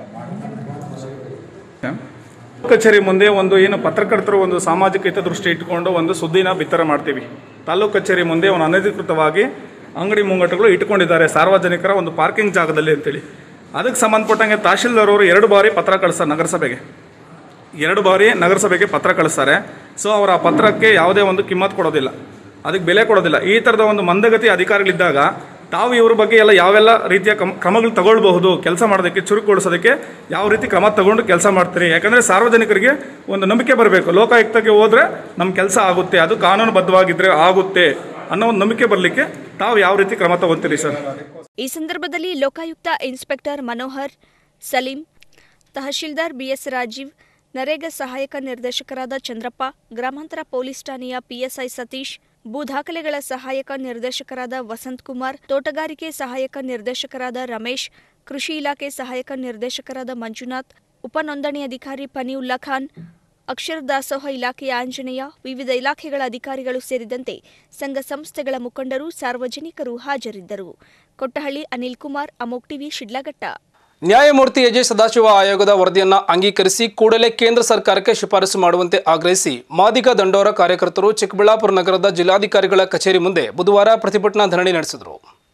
ಮಾಡ್ತೀವಿ ಕಚೇರಿ ಮುಂದೆ ಒಂದು ಏನು ಪತ್ರಕರ್ತರು ಒಂದು ಸಾಮಾಜಿಕ ಹಿತದೃಷ್ಟಿ ಇಟ್ಕೊಂಡು ಒಂದು ಸುದ್ದಿನ ಬಿತ್ತರ ಮಾಡ್ತೀವಿ ತಾಲೂಕು ಕಚೇರಿ ಮುಂದೆ ಒಂದು ಅನಧಿಕೃತವಾಗಿ ಅಂಗಡಿ ಮುಂಗಟ್ಟುಗಳು ಇಟ್ಕೊಂಡಿದ್ದಾರೆ ಸಾರ್ವಜನಿಕರ ಒಂದು ಪಾರ್ಕಿಂಗ್ ಜಾಗದಲ್ಲಿ ಅಂತೇಳಿ ಅದಕ್ಕೆ ಸಂಬಂಧಪಟ್ಟಂಗೆ ತಹಶೀಲ್ದಾರ್ ಅವರು ಎರಡು ಬಾರಿ ಪತ್ರ ಕಳಿಸ್ತಾರೆ ನಗರಸಭೆಗೆ ಎರಡು ಬಾರಿ ನಗರಸಭೆಗೆ ಪತ್ರ ಕಳಿಸ್ತಾರೆ ಸೊ ಅವರ ಆ ಪತ್ರಕ್ಕೆ ಯಾವುದೇ ಒಂದು ಕಿಮ್ಮತ್ ಕೊಡೋದಿಲ್ಲ ಅದಕ್ಕೆ ಬೆಲೆ ಕೊಡೋದಿಲ್ಲ ಈ ಥರದ ಒಂದು ಮಂದಗತಿ ಅಧಿಕಾರಿಗಳಿದ್ದಾಗ ತಾವು ಇವ್ರ ಬಗ್ಗೆ ಎಲ್ಲ ಯಾವೆಲ್ಲ ರೀತಿಯ ಕ್ರಮ ಕ್ರಮಗಳು ತಗೊಳ್ಬಹುದು ಕೆಲಸ ಮಾಡೋದಕ್ಕೆ ಚುರುಕುಗೊಳಿಸೋದಕ್ಕೆ ಯಾವ ರೀತಿ ಕ್ರಮ ತಗೊಂಡು ಕೆಲಸ ಮಾಡ್ತೀರಿ ಯಾಕಂದರೆ ಸಾರ್ವಜನಿಕರಿಗೆ ಒಂದು ನಂಬಿಕೆ ಬರಬೇಕು ಲೋಕಾಯುಕ್ತಕ್ಕೆ ಹೋದರೆ ನಮ್ಮ ಕೆಲಸ ಆಗುತ್ತೆ ಅದು ಕಾನೂನುಬದ್ಧವಾಗಿದ್ದರೆ ಆಗುತ್ತೆ ಅನ್ನೋ ಒಂದು ನಂಬಿಕೆ ಬರಲಿಕ್ಕೆ ತಾವು ಯಾವ ರೀತಿ ಕ್ರಮ ತಗೊಳ್ತೀರಿ ಸರ್ ಈ ಸಂದರ್ಭದಲ್ಲಿ ಲೋಕಾಯುಕ್ತ ಇನ್ಸ್ಪೆಕ್ಟರ್ ಮನೋಹರ್ ಸಲೀಂ ತಹಶೀಲ್ದಾರ್ ಬಿಎಸ್ ರಾಜೀವ್ ನರೇಗಾ ಸಹಾಯಕ ನಿರ್ದೇಶಕರಾದ ಚಂದ್ರಪ್ಪ ಗ್ರಾಮಾಂತರ ಪೊಲೀಸ್ ಠಾಣೆಯ ಪಿಎಸ್ಐ ಸತೀಶ್ ಭೂ ದಾಖಲೆಗಳ ಸಹಾಯಕ ನಿರ್ದೇಶಕರಾದ ವಸಂತ್ ಕುಮಾರ್ ತೋಟಗಾರಿಕೆ ಸಹಾಯಕ ನಿರ್ದೇಶಕರಾದ ರಮೇಶ್ ಕೃಷಿ ಇಲಾಖೆ ಸಹಾಯಕ ನಿರ್ದೇಶಕರಾದ ಮಂಜುನಾಥ್ ಉಪ ನೋಂದಣಿ ಅಧಿಕಾರಿ ಪನಿಯುಲ್ಲಾ ಖಾನ್ ಅಕ್ಷರ ದಾಸೋಹ ಇಲಾಖೆಯ ಆಂಜನೇಯ ವಿವಿಧ ಇಲಾಖೆಗಳ ಅಧಿಕಾರಿಗಳು ಸೇರಿದಂತೆ ಸಂಘ ಸಂಸ್ಥೆಗಳ ಮುಖಂಡರು ಸಾರ್ವಜನಿಕರು ಹಾಜರಿದ್ದರು ಕೊಟ್ಟಹಳ್ಳಿ ಅನಿಲ್ ಕುಮಾರ್ ಅಮೋಕ್ ಟಿವಿ ಶಿಡ್ಲಘಟ್ಟ ನ್ಯಾಯಮೂರ್ತಿ ಎಜೆ ಸದಾಶಿವ ಆಯೋಗದ ವರದಿಯನ್ನ ಅಂಗೀಕರಿಸಿ ಕೂಡಲೇ ಕೇಂದ್ರ ಸರ್ಕಾರಕ್ಕೆ ಶಿಫಾರಸು ಮಾಡುವಂತೆ ಆಗ್ರಹಿಸಿ ಮಾದಿಗ ದಂಡೋರ ಕಾರ್ಯಕರ್ತರು ಚಿಕ್ಕಬಳ್ಳಾಪುರ ನಗರದ ಜಿಲ್ಲಾಧಿಕಾರಿಗಳ ಕಚೇರಿ ಮುಂದೆ ಬುಧವಾರ ಪ್ರತಿಭಟನಾ ಧರಣಿ ನಡೆಸಿದರು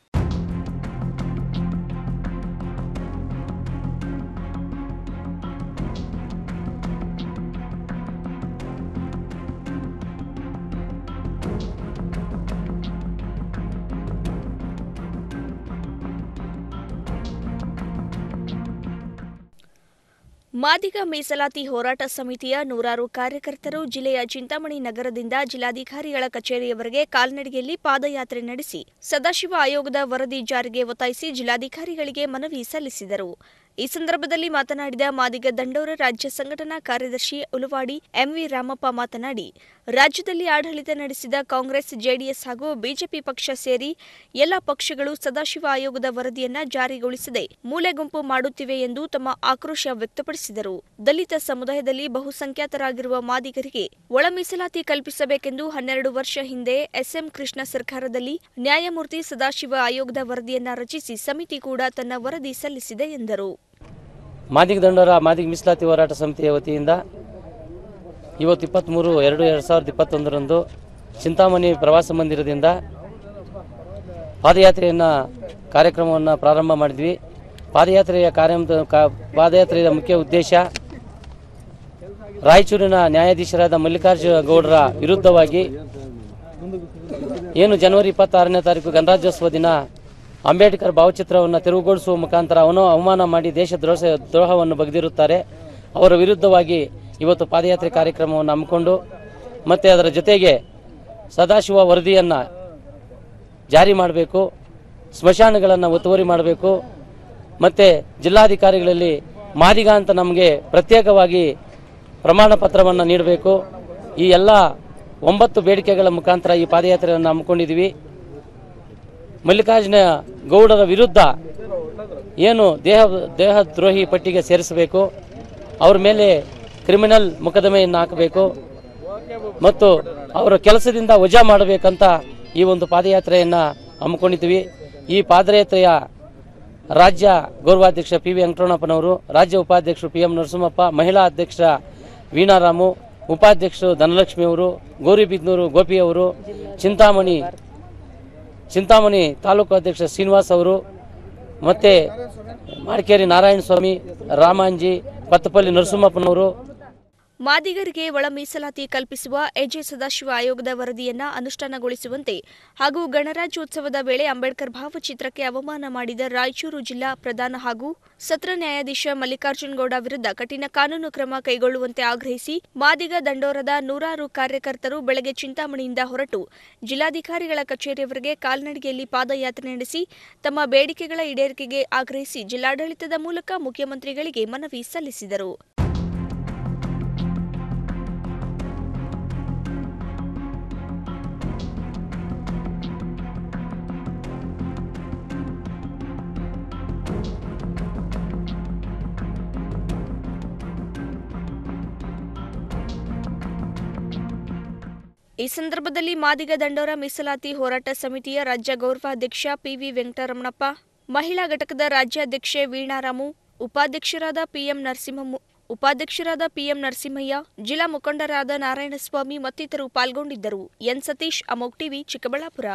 ಮಾದಿಗ ಮೀಸಲಾತಿ ಹೋರಾಟ ಸಮಿತಿಯ ನೂರಾರು ಕಾರ್ಯಕರ್ತರು ಜಿಲ್ಲೆಯ ಚಿಂತಾಮಣಿ ನಗರದಿಂದ ಜಿಲ್ಲಾಧಿಕಾರಿಗಳ ಕಚೇರಿಯವರೆಗೆ ಕಾಲ್ನಡಿಗೆಯಲ್ಲಿ ಪಾದಯಾತ್ರೆ ನಡೆಸಿ ಸದಾಶಿವ ಆಯೋಗದ ವರದಿ ಜಾರಿಗೆ ಒತ್ತಾಯಿಸಿ ಜಿಲ್ಲಾಧಿಕಾರಿಗಳಿಗೆ ಮನವಿ ಸಲ್ಲಿಸಿದರು ಈ ಸಂದರ್ಭದಲ್ಲಿ ಮಾತನಾಡಿದ ಮಾದಿಗ ದಂಡೋರ ರಾಜ್ಯ ಸಂಘಟನಾ ಕಾರ್ಯದರ್ಶಿ ಉಲುವಾಡಿ ಎಂವಿ ರಾಮಪ್ಪ ಮಾತನಾಡಿ ರಾಜ್ಯದಲ್ಲಿ ಆಡಳಿತ ನಡೆಸಿದ ಕಾಂಗ್ರೆಸ್ ಜೆಡಿಎಸ್ ಹಾಗೂ ಬಿಜೆಪಿ ಪಕ್ಷ ಸೇರಿ ಎಲ್ಲ ಪಕ್ಷಗಳು ಸದಾಶಿವ ಆಯೋಗದ ವರದಿಯನ್ನ ಜಾರಿಗೊಳಿಸದೆ ಮೂಲೆಗುಂಪು ಮಾಡುತ್ತಿವೆ ಎಂದು ತಮ್ಮ ಆಕ್ರೋಶ ವ್ಯಕ್ತಪಡಿಸಿದರು ದಲಿತ ಸಮುದಾಯದಲ್ಲಿ ಬಹುಸಂಖ್ಯಾತರಾಗಿರುವ ಮಾದಿಗರಿಗೆ ಒಳ ಮೀಸಲಾತಿ ಕಲ್ಪಿಸಬೇಕೆಂದು ಹನ್ನೆರಡು ವರ್ಷ ಹಿಂದೆ ಎಸ್ಎಂ ಕೃಷ್ಣ ಸರ್ಕಾರದಲ್ಲಿ ನ್ಯಾಯಮೂರ್ತಿ ಸದಾಶಿವ ಆಯೋಗದ ವರದಿಯನ್ನ ರಚಿಸಿ ಸಮಿತಿ ಕೂಡ ತನ್ನ ವರದಿ ಸಲ್ಲಿಸಿದೆ ಎಂದರು ಮಾದಿಗ ದಂಡೋರ ಮಾದಿಗ ಮೀಸಲಾತಿ ಹೋರಾಟ ಸಮಿತಿಯ ವತಿಯಿಂದ ಇವತ್ತು ಇಪ್ಪತ್ತ್ಮೂರು ಎರಡು ಎರಡು ಸಾವಿರದ ಇಪ್ಪತ್ತೊಂದರಂದು ಚಿಂತಾಮಣಿ ಪ್ರವಾಸ ಮಂದಿರದಿಂದ ಪಾದಯಾತ್ರೆಯನ್ನು ಕಾರ್ಯಕ್ರಮವನ್ನು ಪ್ರಾರಂಭ ಮಾಡಿದ್ವಿ ಪಾದಯಾತ್ರೆಯ ಕಾರ್ಯ ಪಾದಯಾತ್ರೆಯ ಮುಖ್ಯ ಉದ್ದೇಶ ರಾಯಚೂರಿನ ನ್ಯಾಯಾಧೀಶರಾದ ಮಲ್ಲಿಕಾರ್ಜುನ ಗೌಡರ ವಿರುದ್ಧವಾಗಿ ಏನು ಜನವರಿ ಇಪ್ಪತ್ತಾರನೇ ತಾರೀಕು ಗಣರಾಜ್ಯೋತ್ಸವ ದಿನ ಅಂಬೇಡ್ಕರ್ ಭಾವಚಿತ್ರವನ್ನು ತೆರವುಗೊಳಿಸುವ ಮುಖಾಂತರ ಅವನು ಅವಮಾನ ಮಾಡಿ ದೇಶ ದ್ರೋಹ ದ್ರೋಹವನ್ನು ಬಗೆದಿರುತ್ತಾರೆ ಅವರ ವಿರುದ್ಧವಾಗಿ ಇವತ್ತು ಪಾದಯಾತ್ರೆ ಕಾರ್ಯಕ್ರಮವನ್ನು ಹಮ್ಮಿಕೊಂಡು ಮತ್ತು ಅದರ ಜೊತೆಗೆ ಸದಾಶಿವ ವರದಿಯನ್ನು ಜಾರಿ ಮಾಡಬೇಕು ಸ್ಮಶಾನಗಳನ್ನು ಒತ್ತುವರಿ ಮಾಡಬೇಕು ಮತ್ತು ಜಿಲ್ಲಾಧಿಕಾರಿಗಳಲ್ಲಿ ಮಾದಿಗ ಅಂತ ನಮಗೆ ಪ್ರತ್ಯೇಕವಾಗಿ ಪ್ರಮಾಣ ಪತ್ರವನ್ನು ನೀಡಬೇಕು ಈ ಎಲ್ಲ ಒಂಬತ್ತು ಬೇಡಿಕೆಗಳ ಮುಖಾಂತರ ಈ ಪಾದಯಾತ್ರೆಯನ್ನು ಹಮ್ಮಿಕೊಂಡಿದ್ದೀವಿ ಮಲ್ಲಿಕಾರ್ಜುನ ಗೌಡರ ವಿರುದ್ಧ ಏನು ದೇಹ ದೇಹದ್ರೋಹಿ ಪಟ್ಟಿಗೆ ಸೇರಿಸಬೇಕು ಅವ್ರ ಮೇಲೆ ಕ್ರಿಮಿನಲ್ ಮೊಕದ್ದಮೆಯನ್ನು ಹಾಕಬೇಕು ಮತ್ತು ಅವರ ಕೆಲಸದಿಂದ ವಜಾ ಮಾಡಬೇಕಂತ ಈ ಒಂದು ಪಾದಯಾತ್ರೆಯನ್ನು ಹಮ್ಮಿಕೊಂಡಿದ್ದೀವಿ ಈ ಪಾದಯಾತ್ರೆಯ ರಾಜ್ಯ ಗೌರವಾಧ್ಯಕ್ಷ ಪಿ ವಿ ವೆಂಕಟರಮಣಪ್ಪನವರು ರಾಜ್ಯ ಉಪಾಧ್ಯಕ್ಷರು ಪಿ ಎಂ ನರಸಿಂಹಪ್ಪ ಮಹಿಳಾ ಅಧ್ಯಕ್ಷ ವೀಣಾರಾಮು ಉಪಾಧ್ಯಕ್ಷರು ಧನಲಕ್ಷ್ಮಿ ಅವರು ಗೌರಿಬಿದ್ನೂರು ಗೋಪಿ ಅವರು ಚಿಂತಾಮಣಿ ಚಿಂತಾಮಣಿ ತಾಲೂಕು ಅಧ್ಯಕ್ಷ ಶ್ರೀನಿವಾಸ್ ಅವರು ಮತ್ತು ಮಾರ್ಕೇರಿ ನಾರಾಯಣ ಸ್ವಾಮಿ ರಾಮಾಂಜಿ ಕೊತ್ತಪಲ್ಲಿ ನರಸಿಂಹಪ್ಪನವರು ಮಾದಿಗರಿಗೆ ಒಳ ಮೀಸಲಾತಿ ಕಲ್ಪಿಸುವ ಎಜೆ ಸದಾಶಿವ ಆಯೋಗದ ವರದಿಯನ್ನ ಅನುಷ್ಠಾನಗೊಳಿಸುವಂತೆ ಹಾಗೂ ಗಣರಾಜ್ಯೋತ್ಸವದ ವೇಳೆ ಅಂಬೇಡ್ಕರ್ ಭಾವಚಿತ್ರಕ್ಕೆ ಅವಮಾನ ಮಾಡಿದ ರಾಯಚೂರು ಜಿಲ್ಲಾ ಪ್ರಧಾನ ಹಾಗೂ ಸತ್ರ ನ್ಯಾಯಾಧೀಶ ಮಲ್ಲಿಕಾರ್ಜುನ್ ಗೌಡ ವಿರುದ್ಧ ಕಠಿಣ ಕಾನೂನು ಕ್ರಮ ಕೈಗೊಳ್ಳುವಂತೆ ಆಗ್ರಹಿಸಿ ಮಾದಿಗ ದಂಡೋರದ ನೂರಾರು ಕಾರ್ಯಕರ್ತರು ಬೆಳಗ್ಗೆ ಚಿಂತಾಮಣಿಯಿಂದ ಹೊರಟು ಜಿಲ್ಲಾಧಿಕಾರಿಗಳ ಕಚೇರಿಯವರೆಗೆ ಕಾಲ್ನಡಿಗೆಯಲ್ಲಿ ಪಾದಯಾತ್ರೆ ನಡೆಸಿ ತಮ್ಮ ಬೇಡಿಕೆಗಳ ಈಡೇರಿಕೆಗೆ ಆಗ್ರಹಿಸಿ ಜಿಲ್ಲಾಡಳಿತದ ಮೂಲಕ ಮುಖ್ಯಮಂತ್ರಿಗಳಿಗೆ ಮನವಿ ಸಲ್ಲಿಸಿದರು ಈ ಸಂದರ್ಭದಲ್ಲಿ ಮಾದಿಗ ದಂಡೋರ ಮೀಸಲಾತಿ ಹೋರಾಟ ಸಮಿತಿಯ ರಾಜ್ಯ ಗೌರವಾಧ್ಯಕ್ಷ ಪಿವಿ ವೆಂಕಟರಮಣಪ್ಪ ಮಹಿಳಾ ಘಟಕದ ರಾಜ್ಯಾಧ್ಯಕ್ಷೆ ವೀಣಾರಾಮು ಉಪಾಧ್ಯಕ್ಷರಾದ ಪಿಎಂ ನರಸಿಂಹ ಉಪಾಧ್ಯಕ್ಷರಾದ ಪಿಎಂ ನರಸಿಂಹಯ್ಯ ಜಿಲ್ಲಾ ಮುಖಂಡರಾದ ನಾರಾಯಣಸ್ವಾಮಿ ಮತ್ತಿತರರು ಪಾಲ್ಗೊಂಡಿದ್ದರು ಎನ್ ಸತೀಶ್ ಅಮೋಕ್ ಟಿವಿ ಚಿಕ್ಕಬಳ್ಳಾಪುರ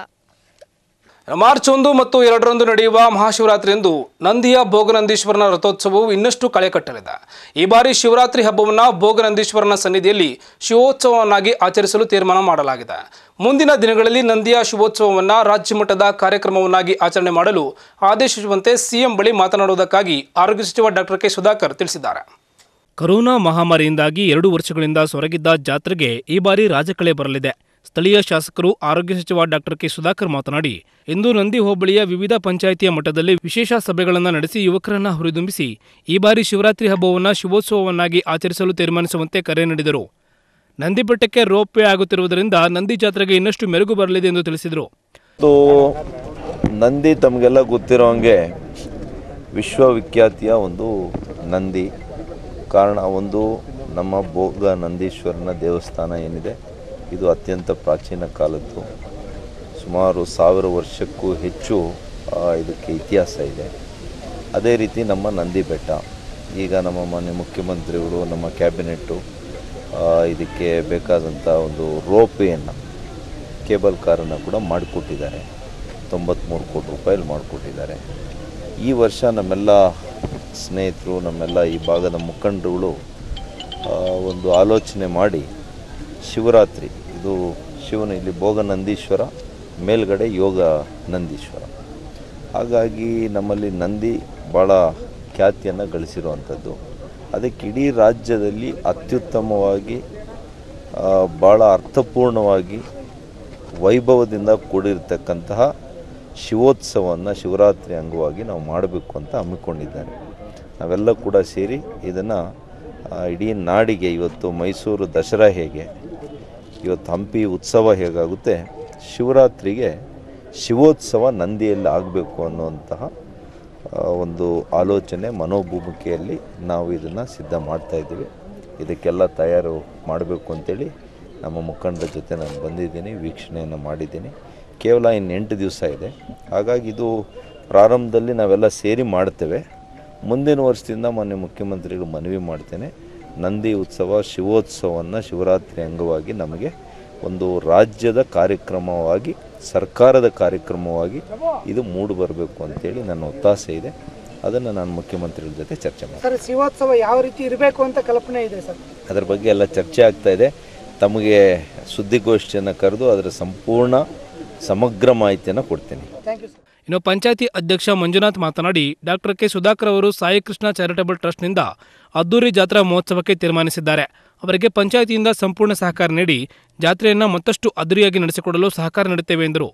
ಮಾರ್ಚ್ ಒಂದು ಮತ್ತು ಎರಡರಂದು ನಡೆಯುವ ಮಹಾಶಿವರಾತ್ರಿಯಂದು ನಂದಿಯ ಭೋಗನಂದೀಶ್ವರನ ರಥೋತ್ಸವವು ಇನ್ನಷ್ಟು ಕಳೆ ಕಟ್ಟಲಿದೆ ಈ ಬಾರಿ ಶಿವರಾತ್ರಿ ಹಬ್ಬವನ್ನು ಭೋಗನಂದೀಶ್ವರನ ಸನ್ನಿಧಿಯಲ್ಲಿ ಶಿವೋತ್ಸವವನ್ನಾಗಿ ಆಚರಿಸಲು ತೀರ್ಮಾನ ಮಾಡಲಾಗಿದೆ ಮುಂದಿನ ದಿನಗಳಲ್ಲಿ ನಂದಿಯ ಶಿವೋತ್ಸವವನ್ನು ರಾಜ್ಯ ಮಟ್ಟದ ಕಾರ್ಯಕ್ರಮವನ್ನಾಗಿ ಆಚರಣೆ ಮಾಡಲು ಆದೇಶಿಸುವಂತೆ ಸಿಎಂ ಬಳಿ ಮಾತನಾಡುವುದಕ್ಕಾಗಿ ಆರೋಗ್ಯ ಸಚಿವ ಡಾಕ್ಟರ್ ಕೆ ಸುಧಾಕರ್ ತಿಳಿಸಿದ್ದಾರೆ ಕೊರೋನಾ ಮಹಾಮಾರಿಯಿಂದಾಗಿ ಎರಡು ವರ್ಷಗಳಿಂದ ಸೊರಗಿದ್ದ ಜಾತ್ರೆಗೆ ಈ ಬಾರಿ ರಾಜಕಳೆ ಬರಲಿದೆ ಸ್ಥಳೀಯ ಶಾಸಕರು ಆರೋಗ್ಯ ಸಚಿವ ಡಾಕ್ಟರ್ ಕೆ ಸುಧಾಕರ್ ಮಾತನಾಡಿ ಇಂದು ನಂದಿ ಹೋಬಳಿಯ ವಿವಿಧ ಪಂಚಾಯಿತಿಯ ಮಟ್ಟದಲ್ಲಿ ವಿಶೇಷ ಸಭೆಗಳನ್ನು ನಡೆಸಿ ಯುವಕರನ್ನ ಹುರಿದುಂಬಿಸಿ ಈ ಬಾರಿ ಶಿವರಾತ್ರಿ ಹಬ್ಬವನ್ನು ಶಿವೋತ್ಸವವನ್ನಾಗಿ ಆಚರಿಸಲು ತೀರ್ಮಾನಿಸುವಂತೆ ಕರೆ ನೀಡಿದರು ನಂದಿ ಬೆಟ್ಟಕ್ಕೆ ರೋಪ್ ವೇ ಆಗುತ್ತಿರುವುದರಿಂದ ನಂದಿ ಜಾತ್ರೆಗೆ ಇನ್ನಷ್ಟು ಮೆರುಗು ಬರಲಿದೆ ಎಂದು ತಿಳಿಸಿದರು ಇದು ನಂದಿ ತಮಗೆಲ್ಲ ಗೊತ್ತಿರೋ ಹಾಗೆ ವಿಶ್ವವಿಖ್ಯಾತಿಯ ಒಂದು ನಂದಿ ಕಾರಣ ಒಂದು ನಮ್ಮ ಭೋಗ ನಂದೀಶ್ವರನ ದೇವಸ್ಥಾನ ಏನಿದೆ ಇದು ಅತ್ಯಂತ ಪ್ರಾಚೀನ ಕಾಲದ್ದು ಸುಮಾರು ಸಾವಿರ ವರ್ಷಕ್ಕೂ ಹೆಚ್ಚು ಆ, ಇದಕ್ಕೆ ಇತಿಹಾಸ ಇದೆ ಅದೇ ರೀತಿ ನಮ್ಮ ನಂದಿ ಬೆಟ್ಟ ಈಗ ನಮ್ಮ ಮಾನ್ಯ ಮುಖ್ಯಮಂತ್ರಿಗಳು ನಮ್ಮ ಕ್ಯಾಬಿನೆಟ್ಟು ಆ, ಇದಕ್ಕೆ ಬೇಕಾದಂಥ ಒಂದು ರೋಪ್ವೇಯನ್ನು ಕೇಬಲ್ ಕಾರನ್ನು ಕೂಡ ಮಾಡಿಕೊಟ್ಟಿದ್ದಾರೆ ತೊಂಬತ್ತ್ಮೂರು ಕೋಟಿ ರೂಪಾಯಲ್ಲಿ ಮಾಡಿಕೊಟ್ಟಿದ್ದಾರೆ ಈ ವರ್ಷ ನಮ್ಮೆಲ್ಲ ಸ್ನೇಹಿತರು ನಮ್ಮೆಲ್ಲ ಈ ಭಾಗದ ಮುಖಂಡರುಗಳು ಆ, ಒಂದು ಆಲೋಚನೆ ಮಾಡಿ ಶಿವರಾತ್ರಿ ಇದು ಶಿವನ ಇಲ್ಲಿ ಭೋಗ ನಂದೀಶ್ವರ ಮೇಲ್ಗಡೆ ಯೋಗ ನಂದೀಶ್ವರ ಹಾಗಾಗಿ ನಮ್ಮಲ್ಲಿ ನಂದಿ ಭಾಳ ಖ್ಯಾತಿಯನ್ನು ಗಳಿಸಿರುವಂಥದ್ದು ಅದಕ್ಕೆ ಇಡೀ ರಾಜ್ಯದಲ್ಲಿ ಅತ್ಯುತ್ತಮವಾಗಿ ಆ, ಭಾಳ ಅರ್ಥಪೂರ್ಣವಾಗಿ ವೈಭವದಿಂದ ಕೂಡಿರ್ತಕ್ಕಂತಹ ಶಿವೋತ್ಸವವನ್ನು ಶಿವರಾತ್ರಿ ಅಂಗವಾಗಿ ನಾವು ಮಾಡಬೇಕು ಅಂತ ಹಮ್ಮಿಕೊಂಡಿದ್ದಾರೆ ನಾವೆಲ್ಲ ಕೂಡ ಸೇರಿ ಇದನ್ನು ಇಡೀ ನಾಡಿಗೆ ಇವತ್ತು ಮೈಸೂರು ದಸರಾ ಹೇಗೆ ಇವತ್ತು ಹಂಪಿ ಉತ್ಸವ ಹೇಗಾಗುತ್ತೆ ಶಿವರಾತ್ರಿಗೆ ಶಿವೋತ್ಸವ ನಂದಿಯಲ್ಲಿ ಆಗಬೇಕು ಅನ್ನುವಂತಹ ಆ, ಒಂದು ಆಲೋಚನೆ ಮನೋಭೂಮಿಕೆಯಲ್ಲಿ ನಾವು ಇದನ್ನು ಸಿದ್ಧ ಮಾಡ್ತಾ ಇದ್ದೀವಿ ಇದಕ್ಕೆಲ್ಲ ತಯಾರು ಮಾಡಬೇಕು ಅಂತೇಳಿ ನಮ್ಮ ಮುಖಂಡರ ಜೊತೆ ನಾನು ಬಂದಿದ್ದೀನಿ ವೀಕ್ಷಣೆಯನ್ನು ಮಾಡಿದ್ದೀನಿ ಕೇವಲ ಇನ್ನು ಎಂಟು ದಿವಸ ಇದೆ ಹಾಗಾಗಿ ಇದು ಪ್ರಾರಂಭದಲ್ಲಿ ನಾವೆಲ್ಲ ಸೇರಿ ಮಾಡ್ತೇವೆ ಮುಂದಿನ ವರ್ಷದಿಂದ ಮಾನ್ಯ ಮುಖ್ಯಮಂತ್ರಿಗಳು ಮನವಿ ಮಾಡ್ತೇನೆ ನಂದಿ ಉತ್ಸವ ಶಿವೋತ್ಸವವನ್ನು ಶಿವರಾತ್ರಿ ಅಂಗವಾಗಿ ನಮಗೆ ಒಂದು ರಾಜ್ಯದ ಕಾರ್ಯಕ್ರಮವಾಗಿ ಸರ್ಕಾರದ ಕಾರ್ಯಕ್ರಮವಾಗಿ ಇದು ಮೂಡಿ ಬರಬೇಕು ಅಂತೇಳಿ ನನ್ನ ಒತ್ತಾಸೆ ಇದೆ ಅದನ್ನು ನಾನು ಮುಖ್ಯಮಂತ್ರಿಗಳ ಜೊತೆ ಚರ್ಚೆ ಮಾಡ್ತೀನಿ ಸರ್ ಶಿವೋತ್ಸವ ಯಾವ ರೀತಿ ಇರಬೇಕು ಅಂತ ಕಲ್ಪನೆ ಇದೆ ಸರ್ ಅದರ ಬಗ್ಗೆ ಎಲ್ಲ ಚರ್ಚೆ ಆಗ್ತಾ ಇದೆ ತಮಗೆ ಸುದ್ದಿಗೋಷ್ಠಿಯನ್ನು ಕರೆದು ಅದರ ಸಂಪೂರ್ಣ ಸಮಗ್ರ ಮಾಹಿತಿಯನ್ನು ಕೊಡ್ತೀನಿ ಥ್ಯಾಂಕ್ ಯು ಸರ್ ಇನ್ನು ಪಂಚಾಯತಿ ಅಧ್ಯಕ್ಷ ಮಂಜುನಾಥ್ ಮಾತನಾಡಿ ಡಾಕ್ಟರ್ ಕೆ ಸುಧಾಕರ್ ಅವರು ಸಾಯಿ ಕೃಷ್ಣ ಚಾರಿಟಬಲ್ ಟ್ರಸ್ಟ್ನಿಂದ ಅದ್ದೂರಿ ಜಾತ್ರಾ ಮಹೋತ್ಸವಕ್ಕೆ ತೀರ್ಮಾನಿಸಿದ್ದಾರೆ ಅವರಿಗೆ ಪಂಚಾಯಿತಿಯಿಂದ ಸಂಪೂರ್ಣ ಸಹಕಾರ ನೀಡಿ ಜಾತ್ರೆಯನ್ನು ಮತ್ತಷ್ಟು ಅದ್ದೂರಿಯಾಗಿ ನಡೆಸಿಕೊಡಲು ಸಹಕಾರ ನೀಡುತ್ತೇವೆ ಎಂದರು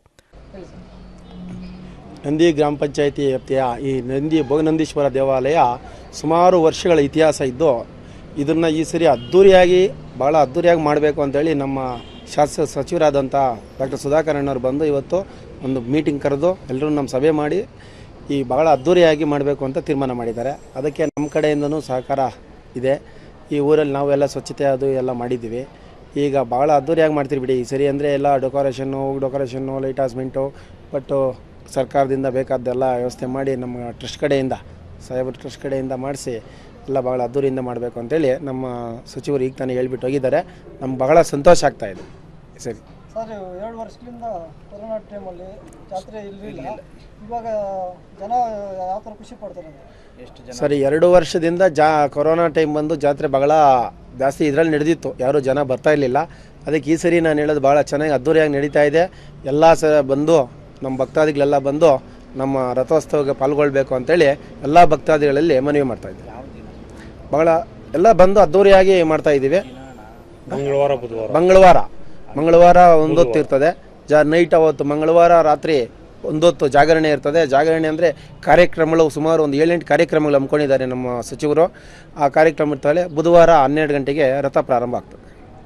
ನಂದಿ ಗ್ರಾಮ ಪಂಚಾಯಿತಿ ವ್ಯಾಪ್ತಿಯ ಈ ನಂದಿ ಭೋಗನಂದೀಶ್ವರ ದೇವಾಲಯ ಸುಮಾರು ವರ್ಷಗಳ ಇತಿಹಾಸ ಇದ್ದು ಇದನ್ನು ಈ ಸರಿ ಅದ್ಧೂರಿಯಾಗಿ ಭಾಳ ಅದ್ಧೂರಿಯಾಗಿ ಮಾಡಬೇಕು ಅಂತೇಳಿ ನಮ್ಮ ಶಾಸಕ ಸಚಿವರಾದಂಥ ಡಾಕ್ಟರ್ ಸುಧಾಕರ್ ಅಣ್ಣವ್ರು ಬಂದು ಇವತ್ತು ಒಂದು ಮೀಟಿಂಗ್ ಕರೆದು ಎಲ್ಲರೂ ನಮ್ಮ ಸಭೆ ಮಾಡಿ ಈ ಭಾಳ ಅದ್ಧೂರಿಯಾಗಿ ಮಾಡಬೇಕು ಅಂತ ತೀರ್ಮಾನ ಮಾಡಿದ್ದಾರೆ ಅದಕ್ಕೆ ನಮ್ಮ ಕಡೆಯಿಂದನೂ ಸಹಕಾರ ಇದೆ ಈ ಊರಲ್ಲಿ ನಾವೆಲ್ಲ ಸ್ವಚ್ಛತೆ ಅದು ಎಲ್ಲ ಮಾಡಿದ್ದೀವಿ ಈಗ ಭಾಳ ಅದ್ದೂರಿಯಾಗಿ ಮಾಡ್ತೀರಿ ಬಿಡಿ ಈ ಸರಿ ಅಂದರೆ ಎಲ್ಲ ಡೆಕೋರೇಷನ್ನು ಡೆಕೋರೇಷನ್ನು ಲೈಟ್ ಹಾಸ್ಮೆಂಟು ಬಟ್ಟು ಸರ್ಕಾರದಿಂದ ಬೇಕಾದ್ದೆಲ್ಲ ವ್ಯವಸ್ಥೆ ಮಾಡಿ ನಮ್ಮ ಟ್ರಸ್ಟ್ ಕಡೆಯಿಂದ ಸಾಹೇಬ್ರ ಟ್ರಸ್ಟ್ ಕಡೆಯಿಂದ ಮಾಡಿಸಿ ಎಲ್ಲ ಭಾಳ ಅದ್ದೂರಿಯಿಂದ ಮಾಡಬೇಕು ಅಂತೇಳಿ ನಮ್ಮ ಸಚಿವರು ಈಗ ತಾನೇ ಹೇಳ್ಬಿಟ್ಟು ಹೋಗಿದ್ದಾರೆ ನಮ್ಗೆ ಬಹಳ ಸಂತೋಷ ಆಗ್ತಾ ಇದೆ ಸರಿ ಸರ್ ಎರಡು ವರ್ಷದಿಂದ ಕೊರೋನಾ ಟೈಮಲ್ಲಿ ಜಾತ್ರೆ ಇರಲಿಲ್ಲ ಇವಾಗ ಜನ ಯಾವ ಥರ ಖುಷಿ ಪಡ್ತಾರೆ ಅಂತ ಸರಿ ಎರಡು ವರ್ಷದಿಂದ ಜಾ ಕೊರೋನಾ ಟೈಮ್ ಬಂದು ಜಾತ್ರೆ ಬಹಳ ಜಾಸ್ತಿ ಇದರಲ್ಲಿ ನಡೆದಿತ್ತು ಯಾರೂ ಜನ ಬರ್ತಾ ಇರಲಿಲ್ಲ ಅದಕ್ಕೆ ಈ ಸರಿ ನಾನು ಹೇಳೋದು ಭಾಳ ಚೆನ್ನಾಗಿ ಅದ್ದೂರಿಯಾಗಿ ನಡೀತಾ ಇದೆ ಎಲ್ಲ ಸ ಬಂದು ನಮ್ಮ ಭಕ್ತಾದಿಗಳೆಲ್ಲ ಬಂದು ನಮ್ಮ ರಥೋತ್ಸವಕ್ಕೆ ಪಾಲ್ಗೊಳ್ಬೇಕು ಅಂತೇಳಿ ಎಲ್ಲ ಭಕ್ತಾದಿಗಳಲ್ಲಿ ಮನವಿ ಮಾಡ್ತಾ ಇದ್ದೀವಿ ಭಾಳ ಎಲ್ಲ ಬಂದು ಅದ್ದೂರಿಯಾಗಿ ಮಾಡ್ತಾ ಇದ್ದೀವಿ ಮಂಗಳವಾರ ಬುಧವಾರ ಮಂಗಳವಾರ ಮಂಗಳವಾರ ಒಂದೊತ್ತು ಇರ್ತದೆ ಜಾ ನೈಟ್ ಅವತ್ತು ಮಂಗಳವಾರ ರಾತ್ರಿ ಒಂದೊತ್ತು ಜಾಗರಣೆ ಇರ್ತದೆ ಜಾಗರಣೆ ಅಂದರೆ ಕಾರ್ಯಕ್ರಮಗಳು ಸುಮಾರು ಒಂದು ಏಳೆಂಟು ಕಾರ್ಯಕ್ರಮಗಳು ಹಮ್ಮಿಕೊಂಡಿದ್ದಾರೆ ನಮ್ಮ ಸಚಿವರು ಆ ಕಾರ್ಯಕ್ರಮ ಇರ್ತಾಳೆ ಬುಧವಾರ ಹನ್ನೆರಡು ಗಂಟೆಗೆ ರಥ ಪ್ರಾರಂಭ ಆಗ್ತದೆ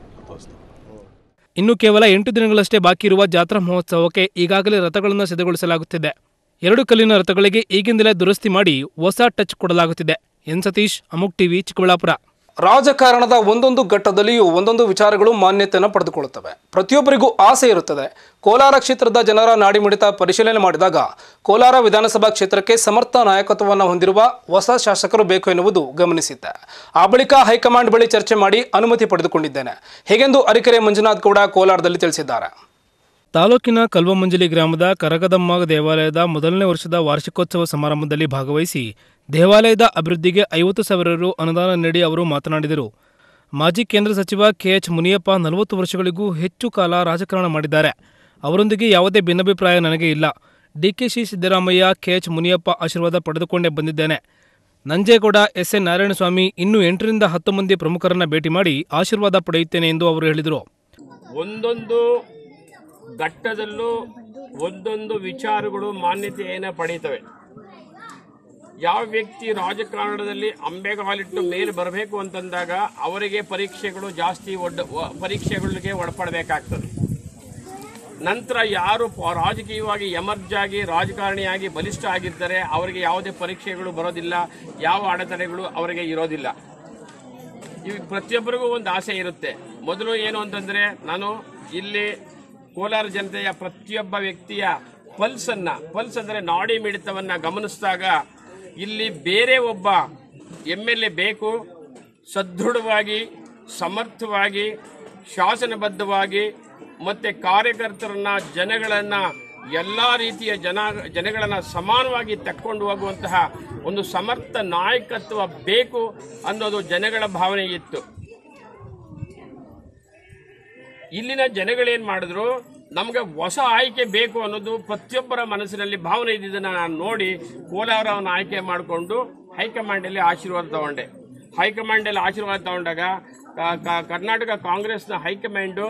ಇನ್ನು ಕೇವಲ ಎಂಟು ದಿನಗಳಷ್ಟೇ ಬಾಕಿ ಇರುವ ಜಾತ್ರಾ ಮಹೋತ್ಸವಕ್ಕೆ ಈಗಾಗಲೇ ರಥಗಳನ್ನು ಸಿದ್ಧಗೊಳಿಸಲಾಗುತ್ತಿದೆ ಎರಡು ಕಲ್ಲಿನ ರಥಗಳಿಗೆ ಈಗಿಂದಲೇ ದುರಸ್ತಿ ಮಾಡಿ ಹೊಸ ಟಚ್ ಕೊಡಲಾಗುತ್ತಿದೆ ಎನ್ ಸತೀಶ್ ಅಮುಕ್ ಟಿವಿ ಚಿಕ್ಕಬಳ್ಳಾಪುರ ರಾಜಕಾರಣದ ಒಂದೊಂದು ಘಟ್ಟದಲ್ಲಿಯೂ ಒಂದೊಂದು ವಿಚಾರಗಳು ಮಾನ್ಯತೆಯನ್ನು ಪಡೆದುಕೊಳ್ಳುತ್ತವೆ ಪ್ರತಿಯೊಬ್ಬರಿಗೂ ಆಸೆ ಇರುತ್ತದೆ ಕೋಲಾರ ಕ್ಷೇತ್ರದ ಜನರ ನಾಡಿಮಿಡಿತ ಪರಿಶೀಲನೆ ಮಾಡಿದಾಗ ಕೋಲಾರ ವಿಧಾನಸಭಾ ಕ್ಷೇತ್ರಕ್ಕೆ ಸಮರ್ಥ ನಾಯಕತ್ವವನ್ನು ಹೊಂದಿರುವ ಹೊಸ ಶಾಸಕರು ಬೇಕು ಎನ್ನುವುದು ಗಮನಿಸಿದ್ದೆ ಆ ಬಳಿಕ ಹೈಕಮಾಂಡ್ ಬಳಿ ಚರ್ಚೆ ಮಾಡಿ ಅನುಮತಿ ಪಡೆದುಕೊಂಡಿದ್ದೇನೆ ಹೇಗೆಂದು ಅರಿಕೆರೆ ಮಂಜುನಾಥ್ ಗೌಡ ಕೋಲಾರದಲ್ಲಿ ತಿಳಿಸಿದ್ದಾರೆ ತಾಲೂಕಿನ ಕಲ್ವಮಂಜಲಿ ಗ್ರಾಮದ ಕರಗದಮ್ಮ ದೇವಾಲಯದ ಮೊದಲನೇ ವರ್ಷದ ವಾರ್ಷಿಕೋತ್ಸವ ಸಮಾರಂಭದಲ್ಲಿ ಭಾಗವಹಿಸಿ ದೇವಾಲಯದ ಅಭಿವೃದ್ಧಿಗೆ ಐವತ್ತು ಸಾವಿರ ರು ಅನುದಾನ ನೀಡಿ ಅವರು ಮಾತನಾಡಿದರು ಮಾಜಿ ಕೇಂದ್ರ ಸಚಿವ ಕೆಎಚ್ ಮುನಿಯಪ್ಪ ನಲವತ್ತು ವರ್ಷಗಳಿಗೂ ಹೆಚ್ಚು ಕಾಲ ರಾಜಕಾರಣ ಮಾಡಿದ್ದಾರೆ ಅವರೊಂದಿಗೆ ಯಾವುದೇ ಭಿನ್ನಾಭಿಪ್ರಾಯ ನನಗೆ ಇಲ್ಲ ಡಿಕೆಶಿ ಸಿದ್ದರಾಮಯ್ಯ ಕೆಎಚ್ ಮುನಿಯಪ್ಪ ಆಶೀರ್ವಾದ ಪಡೆದುಕೊಂಡೇ ಬಂದಿದ್ದೇನೆ ನಂಜೇಗೌಡ ಎಸ್ ಎನ್ ನಾರಾಯಣಸ್ವಾಮಿ ಇನ್ನೂ ಎಂಟರಿಂದ ಹತ್ತು ಮಂದಿ ಪ್ರಮುಖರನ್ನ ಭೇಟಿ ಮಾಡಿ ಆಶೀರ್ವಾದ ಪಡೆಯುತ್ತೇನೆ ಎಂದು ಅವರು ಹೇಳಿದರು ಒಂದೊಂದು ಘಟ್ಟದಲ್ಲೂ ಒಂದೊಂದು ವಿಚಾರಗಳು ಮಾನ್ಯತೆಯನ್ನು ಪಡೀತವೆ ಯಾವ ವ್ಯಕ್ತಿ ರಾಜಕಾರಣದಲ್ಲಿ ಅಂಬೆಗಾಲಿಟ್ಟು ಮೇಲೆ ಬರಬೇಕು ಅಂತಂದಾಗ ಅವರಿಗೆ ಪರೀಕ್ಷೆಗಳು ಜಾಸ್ತಿ ಒಡ್ಡ ವ- ಪರೀಕ್ಷೆಗಳಿಗೆ ಒಳಪಡಬೇಕಾಗ್ತದೆ ನಂತರ ಯಾರು ಪ- ರಾಜಕೀಯವಾಗಿ ಎಮರ್ಜ್ ಆಗಿ ರಾಜಕಾರಣಿಯಾಗಿ ಬಲಿಷ್ಠ ಆಗಿರ್ತಾರೆ ಅವರಿಗೆ ಯಾವುದೇ ಪರೀಕ್ಷೆಗಳು ಬರೋದಿಲ್ಲ ಯಾವ ಅಡೆತಡೆಗಳು ಅವರಿಗೆ ಇರೋದಿಲ್ಲ ಇವ್ ಪ್ರತಿಯೊಬ್ಬರಿಗೂ ಒಂದು ಆಸೆ ಇರುತ್ತೆ ಮೊದಲು ಏನು ಅಂತಂದ್ರೆ ನಾನು ಇಲ್ಲಿ ಕೋಲಾರ ಜನತೆಯ ಪ್ರತಿಯೊಬ್ಬ ವ್ಯಕ್ತಿಯ ಪಲ್ಸನ್ನ ಪಲ್ಸ್ ಅಂದ್ರೆ ನಾಡಿ ಮಿಡಿತವನ್ನ ಗಮನಿಸಿದಾಗ ಇಲ್ಲಿ ಬೇರೆ ಒಬ್ಬ ಎಮ್ ಎಲ್ ಎ ಬೇಕು ಸದೃಢವಾಗಿ ಸಮರ್ಥವಾಗಿ ಶಾಸನಬದ್ಧವಾಗಿ ಮತ್ತೆ ಕಾರ್ಯಕರ್ತರನ್ನ ಜನಗಳನ್ನ ಎಲ್ಲ ರೀತಿಯ ಜನ ಜನಗಳನ್ನ ಸಮಾನವಾಗಿ ತಕ್ಕೊಂಡು ಹೋಗುವಂತಹ ಒಂದು ಸಮರ್ಥ ನಾಯಕತ್ವ ಬೇಕು ಅನ್ನೋದು ಜನಗಳ ಭಾವನೆ ಇತ್ತು ಇಲ್ಲಿನ ಜನಗಳೇನ್ ಮಾಡಿದ್ರು ನಮ್ಗೆ ಹೊಸ ಆಯ್ಕೆ ಬೇಕು ಅನ್ನೋದು ಪ್ರತಿಯೊಬ್ಬರ ಮನಸ್ಸಿನಲ್ಲಿ ಭಾವನೆ ಇದ್ದಿದ್ದನ್ನ ನಾನು ನೋಡಿ ಕೋಲಾರವನ್ನು ಆಯ್ಕೆ ಮಾಡಿಕೊಂಡು ಹೈಕಮಾಂಡಲ್ಲಿ ಆಶೀರ್ವಾದ ತಗೊಂಡೆ ಹೈಕಮಾಂಡಲ್ಲಿ ಆಶೀರ್ವಾದ ತಗೊಂಡಾಗ ಕ- ಕ- ಕರ್ನಾಟಕ ಕಾಂಗ್ರೆಸ್ನ ಹೈಕಮಾಂಡು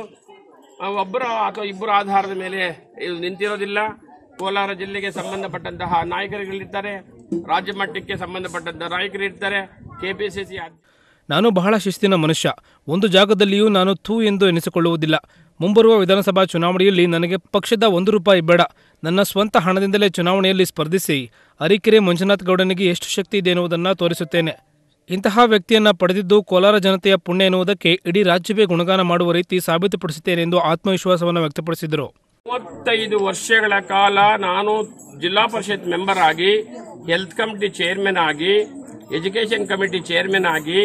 ಆ, ಒಬ್ಬರ ಅಥವಾ ಇಬ್ಬರ ಆಧಾರದ ಮೇಲೆ ಇದು ನಿಂತಿರೋದಿಲ್ಲ ಕೋಲಾರ ಜಿಲ್ಲೆಗೆ ಸಂಬಂಧಪಟ್ಟಂತಹ ನಾಯಕರುಗಳಿರ್ತಾರೆ ರಾಜ್ಯ ಮಟ್ಟಕ್ಕೆ ಸಂಬಂಧಪಟ್ಟಂತಹ ನಾಯಕರು ಇರ್ತಾರೆ ಕೆಪಿಸಿಸಿ ನಾನು ಬಹಳ ಶಿಸ್ತಿನ ಮನುಷ್ಯ ಒಂದು ಜಾಗದಲ್ಲಿಯೂ ನಾನು ಥೂ ಎಂದು ಎನಿಸಿಕೊಳ್ಳುವುದಿಲ್ಲ ಮುಂಬರುವ ವಿಧಾನಸಭಾ ಚುನಾವಣೆಯಲ್ಲಿ ನನಗೆ ಪಕ್ಷದ ಒಂದು ರೂಪಾಯಿ ಬೇಡ ನನ್ನ ಸ್ವಂತ ಹಣದಿಂದಲೇ ಚುನಾವಣೆಯಲ್ಲಿ ಸ್ಪರ್ಧಿಸಿ ಅರಿಕೆರೆ ಮಂಜುನಾಥ್ ಗೌಡನಿಗೆ ಎಷ್ಟು ಶಕ್ತಿ ಇದೆ ಎನ್ನುವುದನ್ನು ತೋರಿಸುತ್ತೇನೆ ಇಂತಹ ವ್ಯಕ್ತಿಯನ್ನ ಪಡೆದಿದ್ದು ಕೋಲಾರ ಜನತೆಯ ಪುಣ್ಯ ಎನ್ನುವುದಕ್ಕೆ ಇಡೀ ರಾಜ್ಯವೇ ಗುಣಗಾನ ಮಾಡುವ ರೀತಿ ಸಾಬೀತುಪಡಿಸುತ್ತೇನೆ ಎಂದು ಆತ್ಮವಿಶ್ವಾಸವನ್ನು ವ್ಯಕ್ತಪಡಿಸಿದರು ಮೂವತ್ತೈದು ವರ್ಷಗಳ ಕಾಲ ನಾನು ಜಿಲ್ಲಾ ಪರಿಷತ್ ಮೆಂಬರ್ ಆಗಿ ಹೆಲ್ತ್ ಕಮಿಟಿ ಚೇರ್ಮನ್ ಆಗಿ ಎಜುಕೇಷನ್ ಕಮಿಟಿ ಚೇರ್ಮನ್ ಆಗಿ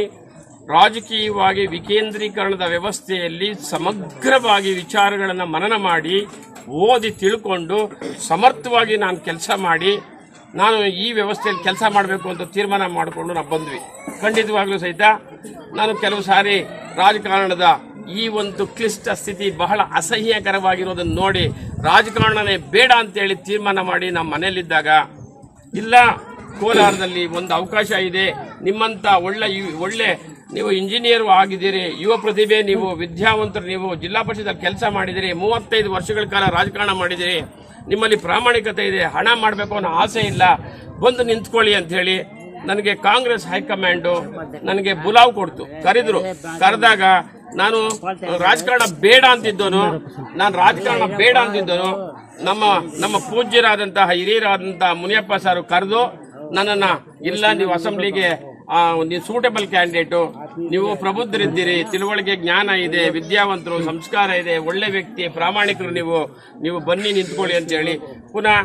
ರಾಜಕೀಯವಾಗಿ ವಿಕೇಂದ್ರೀಕರಣದ ವ್ಯವಸ್ಥೆಯಲ್ಲಿ ಸಮಗ್ರವಾಗಿ ವಿಚಾರಗಳನ್ನು ಮನನ ಮಾಡಿ ಓದಿ ತಿಳ್ಕೊಂಡು ಸಮರ್ಥವಾಗಿ ನಾನು ಕೆಲಸ ಮಾಡಿ ನಾನು ಈ ವ್ಯವಸ್ಥೆಯಲ್ಲಿ ಕೆಲಸ ಮಾಡಬೇಕು ಅಂತ ತೀರ್ಮಾನ ಮಾಡಿಕೊಂಡು ನಾವು ಬಂದ್ವಿ ಖಂಡಿತವಾಗ್ಲೂ ಸಹಿತ ನಾನು ಕೆಲವು ಸಾರಿ ರಾಜಕಾರಣದ ಈ ಒಂದು ಕ್ಲಿಷ್ಟ ಸ್ಥಿತಿ ಬಹಳ ಅಸಹ್ಯಕರವಾಗಿರೋದನ್ನು ನೋಡಿ ರಾಜಕಾರಣನೇ ಬೇಡ ಅಂತೇಳಿ ತೀರ್ಮಾನ ಮಾಡಿ ನಮ್ಮ ಮನೆಯಲ್ಲಿದ್ದಾಗ ಇಲ್ಲ ಕೋಲಾರದಲ್ಲಿ ಒಂದು ಅವಕಾಶ ಇದೆ ನಿಮ್ಮಂತ ಒಳ್ಳೆ ಯು- ಒಳ್ಳೆ ನೀವು ಇಂಜಿನಿಯರ್ ಆಗಿದ್ದೀರಿ ಯುವ ಪ್ರತಿಭೆ ನೀವು ವಿದ್ಯಾವಂತರು ನೀವು ಜಿಲ್ಲಾ ಪರಿಷತ್ ಕೆಲಸ ಮಾಡಿದಿರಿ ಮೂವತ್ತೈದು ವರ್ಷಗಳ ಕಾಲ ರಾಜಕಾರಣ ಮಾಡಿದಿರಿ ನಿಮ್ಮಲ್ಲಿ ಪ್ರಾಮಾಣಿಕತೆ ಇದೆ ಹಣ ಮಾಡಬೇಕು ಅನ್ನೋ ಆಸೆ ಇಲ್ಲ ಬಂದು ನಿಂತ್ಕೊಳ್ಳಿ ಅಂತ ಹೇಳಿ ನನಗೆ ಕಾಂಗ್ರೆಸ್ ಹೈಕಮಾಂಡು ನನಗೆ ಬುಲಾವ್ ಕೊಡ್ತು ಕರೆದ್ರು ಕರೆದಾಗ ನಾನು ರಾಜಕಾರಣ ಬೇಡ ಅಂತಿದ್ದೋನು ನಾನು ರಾಜಕಾರಣ ಬೇಡ ಅಂತಿದ್ದೋನು ನಮ್ಮ ನಮ್ಮ ಪೂಜ್ಯರಾದಂತಹ ಹಿರಿಯರಾದಂತಹ ಮುನಿಯಪ್ಪ ಸರ್ ಕರೆದು ನನ್ನನ್ನ ಇಲ್ಲ ನೀವು ಅಸೆಂಬ್ಲಿಗೆ ಆ, ನೀವು ಸೂಟಬಲ್ ಕ್ಯಾಂಡಿಡೇಟು ನೀವು ಪ್ರಬುದ್ಧರಿದ್ದೀರಿ ತಿಳುವಳಿಕೆ ಜ್ಞಾನ ಇದೆ ವಿದ್ಯಾವಂತರು ಸಂಸ್ಕಾರ ಇದೆ ಒಳ್ಳೆ ವ್ಯಕ್ತಿ ಪ್ರಾಮಾಣಿಕರು ನೀವು ನೀವು ಬನ್ನಿ ನಿಂತ್ಕೊಳ್ಳಿ ಅಂತ ಹೇಳಿ ಪುನಃ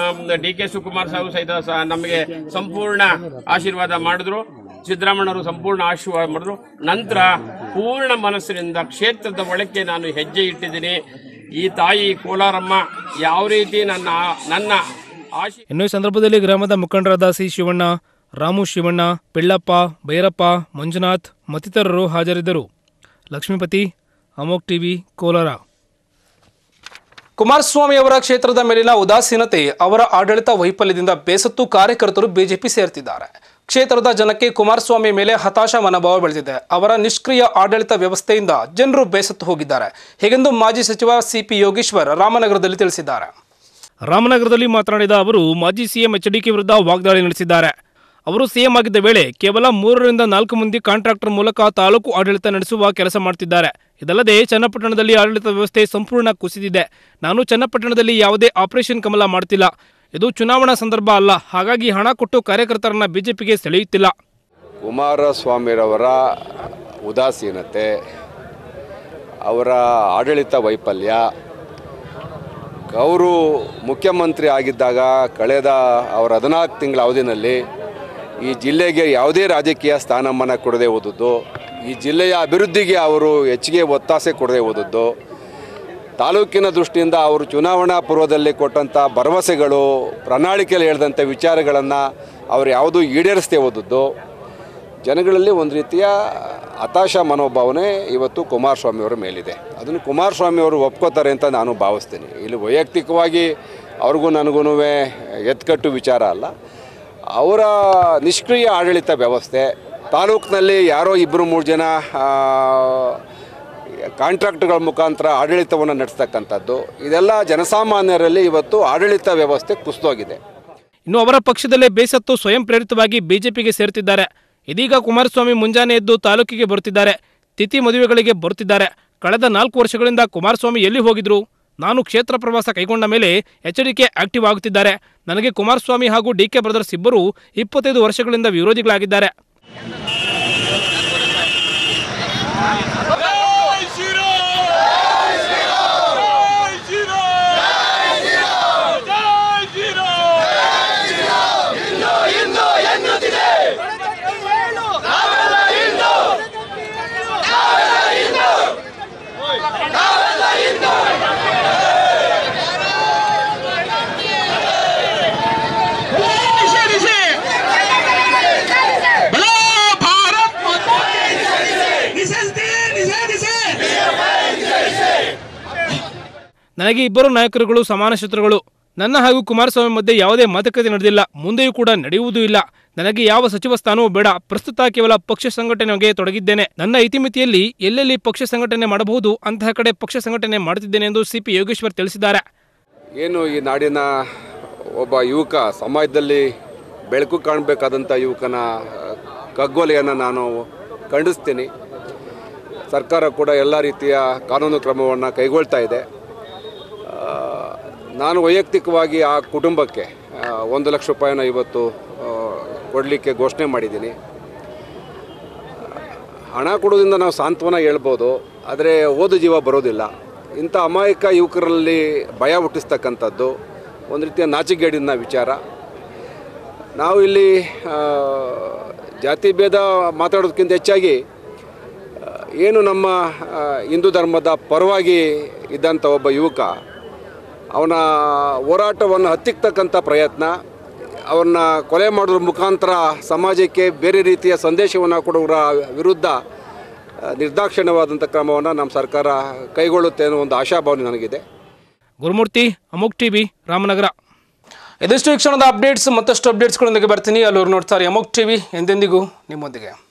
ಡಿ ಕೆ ಶಿವಕುಮಾರ್ ಸಾಹು ಸಹಿತ ಸ- ನಮಗೆ ಸಂಪೂರ್ಣ ಆಶೀರ್ವಾದ ಮಾಡಿದ್ರು ಸಿದ್ದರಾಮಣ್ಣವರು ಸಂಪೂರ್ಣ ಆಶೀರ್ವಾದ ಮಾಡಿದ್ರು ನಂತರ ಪೂರ್ಣ ಮನಸ್ಸಿನಿಂದ ಕ್ಷೇತ್ರದ ಒಳಕ್ಕೆ ನಾನು ಹೆಜ್ಜೆ ಇಟ್ಟಿದ್ದೀನಿ ಈ ತಾಯಿ ಕೋಲಾರಮ್ಮ ಯಾವ ರೀತಿ ನನ್ನ ನನ್ನ ಆಶೀ ಇನ್ನು ಈ ಸಂದರ್ಭದಲ್ಲಿ ಗ್ರಾಮದ ಮುಖಂಡರಾದ ಸಿ ಶಿವಣ್ಣ ರಾಮು ಶಿವಣ್ಣ ಪಿಳ್ಳಪ್ಪ ಭೈರಪ್ಪ ಮಂಜುನಾಥ್ ಮತ್ತಿತರರು ಹಾಜರಿದ್ದರು ಲಕ್ಷ್ಮೀಪತಿ ಅಮೋಕ್ ಟಿವಿ ಕೋಲಾರ ಕುಮಾರಸ್ವಾಮಿ ಅವರ ಕ್ಷೇತ್ರದ ಮೇಲಿನ ಉದಾಸೀನತೆ ಅವರ ಆಡಳಿತ ವೈಫಲ್ಯದಿಂದ ಬೇಸತ್ತು ಕಾರ್ಯಕರ್ತರು ಬಿಜೆಪಿ ಸೇರ್ತಿದ್ದಾರೆ ಕ್ಷೇತ್ರದ ಜನಕ್ಕೆ ಕುಮಾರಸ್ವಾಮಿ ಮೇಲೆ ಹತಾಶ ಮನೋಭಾವ ಬೆಳೆದಿದೆ ಅವರ ನಿಷ್ಕ್ರಿಯ ಆಡಳಿತ ವ್ಯವಸ್ಥೆಯಿಂದ ಜನರು ಬೇಸತ್ತು ಹೋಗಿದ್ದಾರೆ ಹೀಗೆಂದು ಮಾಜಿ ಸಚಿವ ಸಿಪಿ ಯೋಗೇಶ್ವರ್ ರಾಮನಗರದಲ್ಲಿ ತಿಳಿಸಿದ್ದಾರೆ ರಾಮನಗರದಲ್ಲಿ ಮಾತನಾಡಿದ ಅವರು ಮಾಜಿ ಸಿಎಂ ಎಚ್ ಡಿಕೆ ವಿರುದ್ಧ ವಾಗ್ದಾಳಿ ನಡೆಸಿದ್ದಾರೆ ಅವರು ಸಿಎಂ ಆಗಿದ್ದ ವೇಳೆ ಕೇವಲ ಮೂರರಿಂದ ನಾಲ್ಕು ಮಂದಿ ಕಾಂಟ್ರಾಕ್ಟರ್ ಮೂಲಕ ತಾಲೂಕು ಆಡಳಿತ ನಡೆಸುವ ಕೆಲಸ ಮಾಡುತ್ತಿದ್ದಾರೆ ಇದಲ್ಲದೆ ಚನ್ನಪಟ್ಟಣದಲ್ಲಿ ಆಡಳಿತ ವ್ಯವಸ್ಥೆ ಸಂಪೂರ್ಣ ಕುಸಿದಿದೆ ನಾನು ಚನ್ನಪಟ್ಟಣದಲ್ಲಿ ಯಾವುದೇ ಆಪರೇಷನ್ ಕಮಲ ಮಾಡ್ತಿಲ್ಲ ಇದು ಚುನಾವಣಾ ಸಂದರ್ಭ ಅಲ್ಲ ಹಾಗಾಗಿ ಹಣ ಕೊಟ್ಟು ಕಾರ್ಯಕರ್ತರನ್ನ ಬಿಜೆಪಿಗೆ ಸೆಳೆಯುತ್ತಿಲ್ಲ ಕುಮಾರಸ್ವಾಮಿರವರ ಉದಾಸೀನತೆ ಅವರ ಆಡಳಿತ ವೈಫಲ್ಯ ಅವರು ಮುಖ್ಯಮಂತ್ರಿ ಆಗಿದ್ದಾಗ ಕಳೆದ ಅವರ ಹದಿನಾಲ್ಕು ತಿಂಗಳ ಅವಧಿನಲ್ಲಿ ಈ ಜಿಲ್ಲೆಗೆ ಯಾವುದೇ ರಾಜಕೀಯ ಸ್ಥಾನಮಾನ ಕೊಡದೆ ಹೋದದ್ದು ಈ ಜಿಲ್ಲೆಯ ಅಭಿವೃದ್ಧಿಗೆ ಅವರು ಹೆಚ್ಚಿಗೆ ಒತ್ತಾಸೆ ಕೊಡದೆ ಹೋದದ್ದು ತಾಲೂಕಿನ ದೃಷ್ಟಿಯಿಂದ ಅವರು ಚುನಾವಣಾ ಪೂರ್ವದಲ್ಲಿ ಕೊಟ್ಟಂಥ ಭರವಸೆಗಳು ಪ್ರಣಾಳಿಕೆಯಲ್ಲಿ ಹೇಳಿದಂಥ ವಿಚಾರಗಳನ್ನು ಅವರು ಯಾವುದೂ ಈಡೇರಿಸದೆ ಹೋದದ್ದು ಜನಗಳಲ್ಲಿ ಒಂದು ರೀತಿಯ ಹತಾಶ ಮನೋಭಾವನೆ ಇವತ್ತು ಕುಮಾರಸ್ವಾಮಿಯವರ ಮೇಲಿದೆ ಅದನ್ನು ಕುಮಾರಸ್ವಾಮಿಯವರು ಒಪ್ಕೋತಾರೆ ಅಂತ ನಾನು ಭಾವಿಸ್ತೀನಿ ಇಲ್ಲಿ ವೈಯಕ್ತಿಕವಾಗಿ ಅವ್ರಿಗೂ ನನಗೂ ಎತ್ಕಟ್ಟು ವಿಚಾರ ಅಲ್ಲ ಅವರ ನಿಷ್ಕ್ರಿಯ ಆಡಳಿತ ವ್ಯವಸ್ಥೆ ತಾಲೂಕಿನಲ್ಲಿ ಯಾರೋ ಇಬ್ಬರು ಮೂರು ಜನ ಆ, ಕಾಂಟ್ರಾಕ್ಟ್ಗಳ ಮುಖಾಂತರ ಆಡಳಿತವನ್ನು ನಡೆಸ್ತಕ್ಕಂಥದ್ದು ಇದೆಲ್ಲ ಜನಸಾಮಾನ್ಯರಲ್ಲಿ ಇವತ್ತು ಆಡಳಿತ ವ್ಯವಸ್ಥೆ ಕುಸಿದೋಗಿದೆ ಇನ್ನು ಅವರ ಪಕ್ಷದಲ್ಲೇ ಬೇಸತ್ತು ಸ್ವಯಂ ಪ್ರೇರಿತವಾಗಿ ಬಿಜೆಪಿಗೆ ಸೇರುತ್ತಿದ್ದಾರೆ ಇದೀಗ ಕುಮಾರಸ್ವಾಮಿ ಮುಂಜಾನೆ ಎದ್ದು ತಾಲೂಕಿಗೆ ಬರುತ್ತಿದ್ದಾರೆ ತಿಥಿ ಮದುವೆಗಳಿಗೆ ಬರುತ್ತಿದ್ದಾರೆ ಕಳೆದ ನಾಲ್ಕು ವರ್ಷಗಳಿಂದ ಕುಮಾರಸ್ವಾಮಿ ಎಲ್ಲಿ ಹೋಗಿದ್ರು ನಾನು ಕ್ಷೇತ್ರ ಪ್ರವಾಸ ಕೈಗೊಂಡ ಮೇಲೆ ಎಚ್ಚರಿಕೆ ಆಕ್ಟಿವ್ ಆಗುತ್ತಿದ್ದಾರೆ ನನಗೆ ಕುಮಾರಸ್ವಾಮಿ ಹಾಗೂ ಡಿಕೆ ಬ್ರದರ್ಸ್ ಇಬ್ಬರು ಇಪ್ಪತ್ತೈದು ವರ್ಷಗಳಿಂದ ವಿರೋಧಿಗಳಾಗಿದ್ದಾರೆ ನನಗೆ ಇಬ್ಬರು ನಾಯಕರುಗಳು ಸಮಾನ ಶತ್ರುಗಳು ನನ್ನ ಹಾಗೂ ಕುಮಾರಸ್ವಾಮಿ ಮಧ್ಯೆ ಯಾವುದೇ ಮಾತುಕತೆ ನಡೆದಿಲ್ಲ ಮುಂದೆಯೂ ಕೂಡ ನಡೆಯುವುದೂ ಇಲ್ಲ ನನಗೆ ಯಾವ ಸಚಿವ ಸ್ಥಾನವೂ ಬೇಡ ಪ್ರಸ್ತುತ ಕೇವಲ ಪಕ್ಷ ಸಂಘಟನೆಗೆ ತೊಡಗಿದ್ದೇನೆ ನನ್ನ ಇತಿಮಿತಿಯಲ್ಲಿ ಎಲ್ಲೆಲ್ಲಿ ಪಕ್ಷ ಸಂಘಟನೆ ಮಾಡಬಹುದು ಅಂತಹ ಕಡೆ ಪಕ್ಷ ಸಂಘಟನೆ ಮಾಡುತ್ತಿದ್ದೇನೆ ಎಂದು ಸಿಪಿ ಯೋಗೇಶ್ವರ್ ತಿಳಿಸಿದ್ದಾರೆ ಏನು ಈ ನಾಡಿನ ಒಬ್ಬ ಯುವಕ ಸಮಾಜದಲ್ಲಿ ಬೆಳಕು ಕಾಣಬೇಕಾದಂಥ ಯುವಕನ ಕಗ್ಗೊಲೆಯನ್ನು ನಾನು ಖಂಡಿಸ್ತೀನಿ ಸರ್ಕಾರ ಕೂಡ ಎಲ್ಲ ರೀತಿಯ ಕಾನೂನು ಕ್ರಮವನ್ನು ಕೈಗೊಳ್ತಾ ಇದೆ ಆ, ನಾನು ವೈಯಕ್ತಿಕವಾಗಿ ಆ ಕುಟುಂಬಕ್ಕೆ ಆ, ಒಂದು ಲಕ್ಷ ರೂಪಾಯಿನ ಇವತ್ತು ಕೊಡಲಿಕ್ಕೆ ಘೋಷಣೆ ಮಾಡಿದ್ದೀನಿ ಹಣ ಕೊಡೋದ್ರಿಂದ ನಾವು ಸಾಂತ್ವನ ಹೇಳ್ಬೋದು ಆದರೆ ಓದು ಜೀವ ಬರೋದಿಲ್ಲ ಇಂಥ ಅಮಾಯಕ ಯುವಕರಲ್ಲಿ ಭಯ ಹುಟ್ಟಿಸ್ತಕ್ಕಂಥದ್ದು ಒಂದು ರೀತಿಯ ನಾಚಿಗೇಡಿನ ವಿಚಾರ ನಾವು ಇಲ್ಲಿ ಆ, ಜಾತಿ ಭೇದ ಮಾತಾಡೋದಕ್ಕಿಂತ ಹೆಚ್ಚಾಗಿ ಆ, ಏನು ನಮ್ಮ ಆ, ಹಿಂದೂ ಧರ್ಮದ ಪರವಾಗಿ ಇದ್ದಂಥ ಒಬ್ಬ ಯುವಕ ಅವನ ಹೋರಾಟವನ್ನು ಹತ್ತಿಕ್ತಕ್ಕಂಥ ಪ್ರಯತ್ನ ಅವ್ರನ್ನ ಕೊಲೆ ಮಾಡೋದ್ರ ಮುಖಾಂತರ ಸಮಾಜಕ್ಕೆ ಬೇರೆ ರೀತಿಯ ಸಂದೇಶವನ್ನು ಕೊಡೋರ ವಿರುದ್ಧ ಆ, ನಿರ್ದಾಕ್ಷಿಣ್ಯವಾದಂಥ ಕ್ರಮವನ್ನು ನಮ್ಮ ಸರ್ಕಾರ ಕೈಗೊಳ್ಳುತ್ತೆ ಅನ್ನೋ ಒಂದು ಆಶಾಭಾವನೆ ನನಗಿದೆ ಗುರುಮೂರ್ತಿ ಅಮೋಕ್ ಟಿವಿ ರಾಮನಗರ ಇದಿಷ್ಟು ಈ ಕ್ಷಣದ ಅಪ್ಡೇಟ್ಸ್ ಮತ್ತಷ್ಟು ಅಪ್ಡೇಟ್ಸ್ಗಳೊಂದಿಗೆ ಬರ್ತೀನಿ ಅಲ್ಲೂರು ನೋಡ್ತಾರೆ ಅಮೋಕ್ ಟಿವಿ ಎಂದೆಂದಿಗೂ ನಿಮ್ಮೊಂದಿಗೆ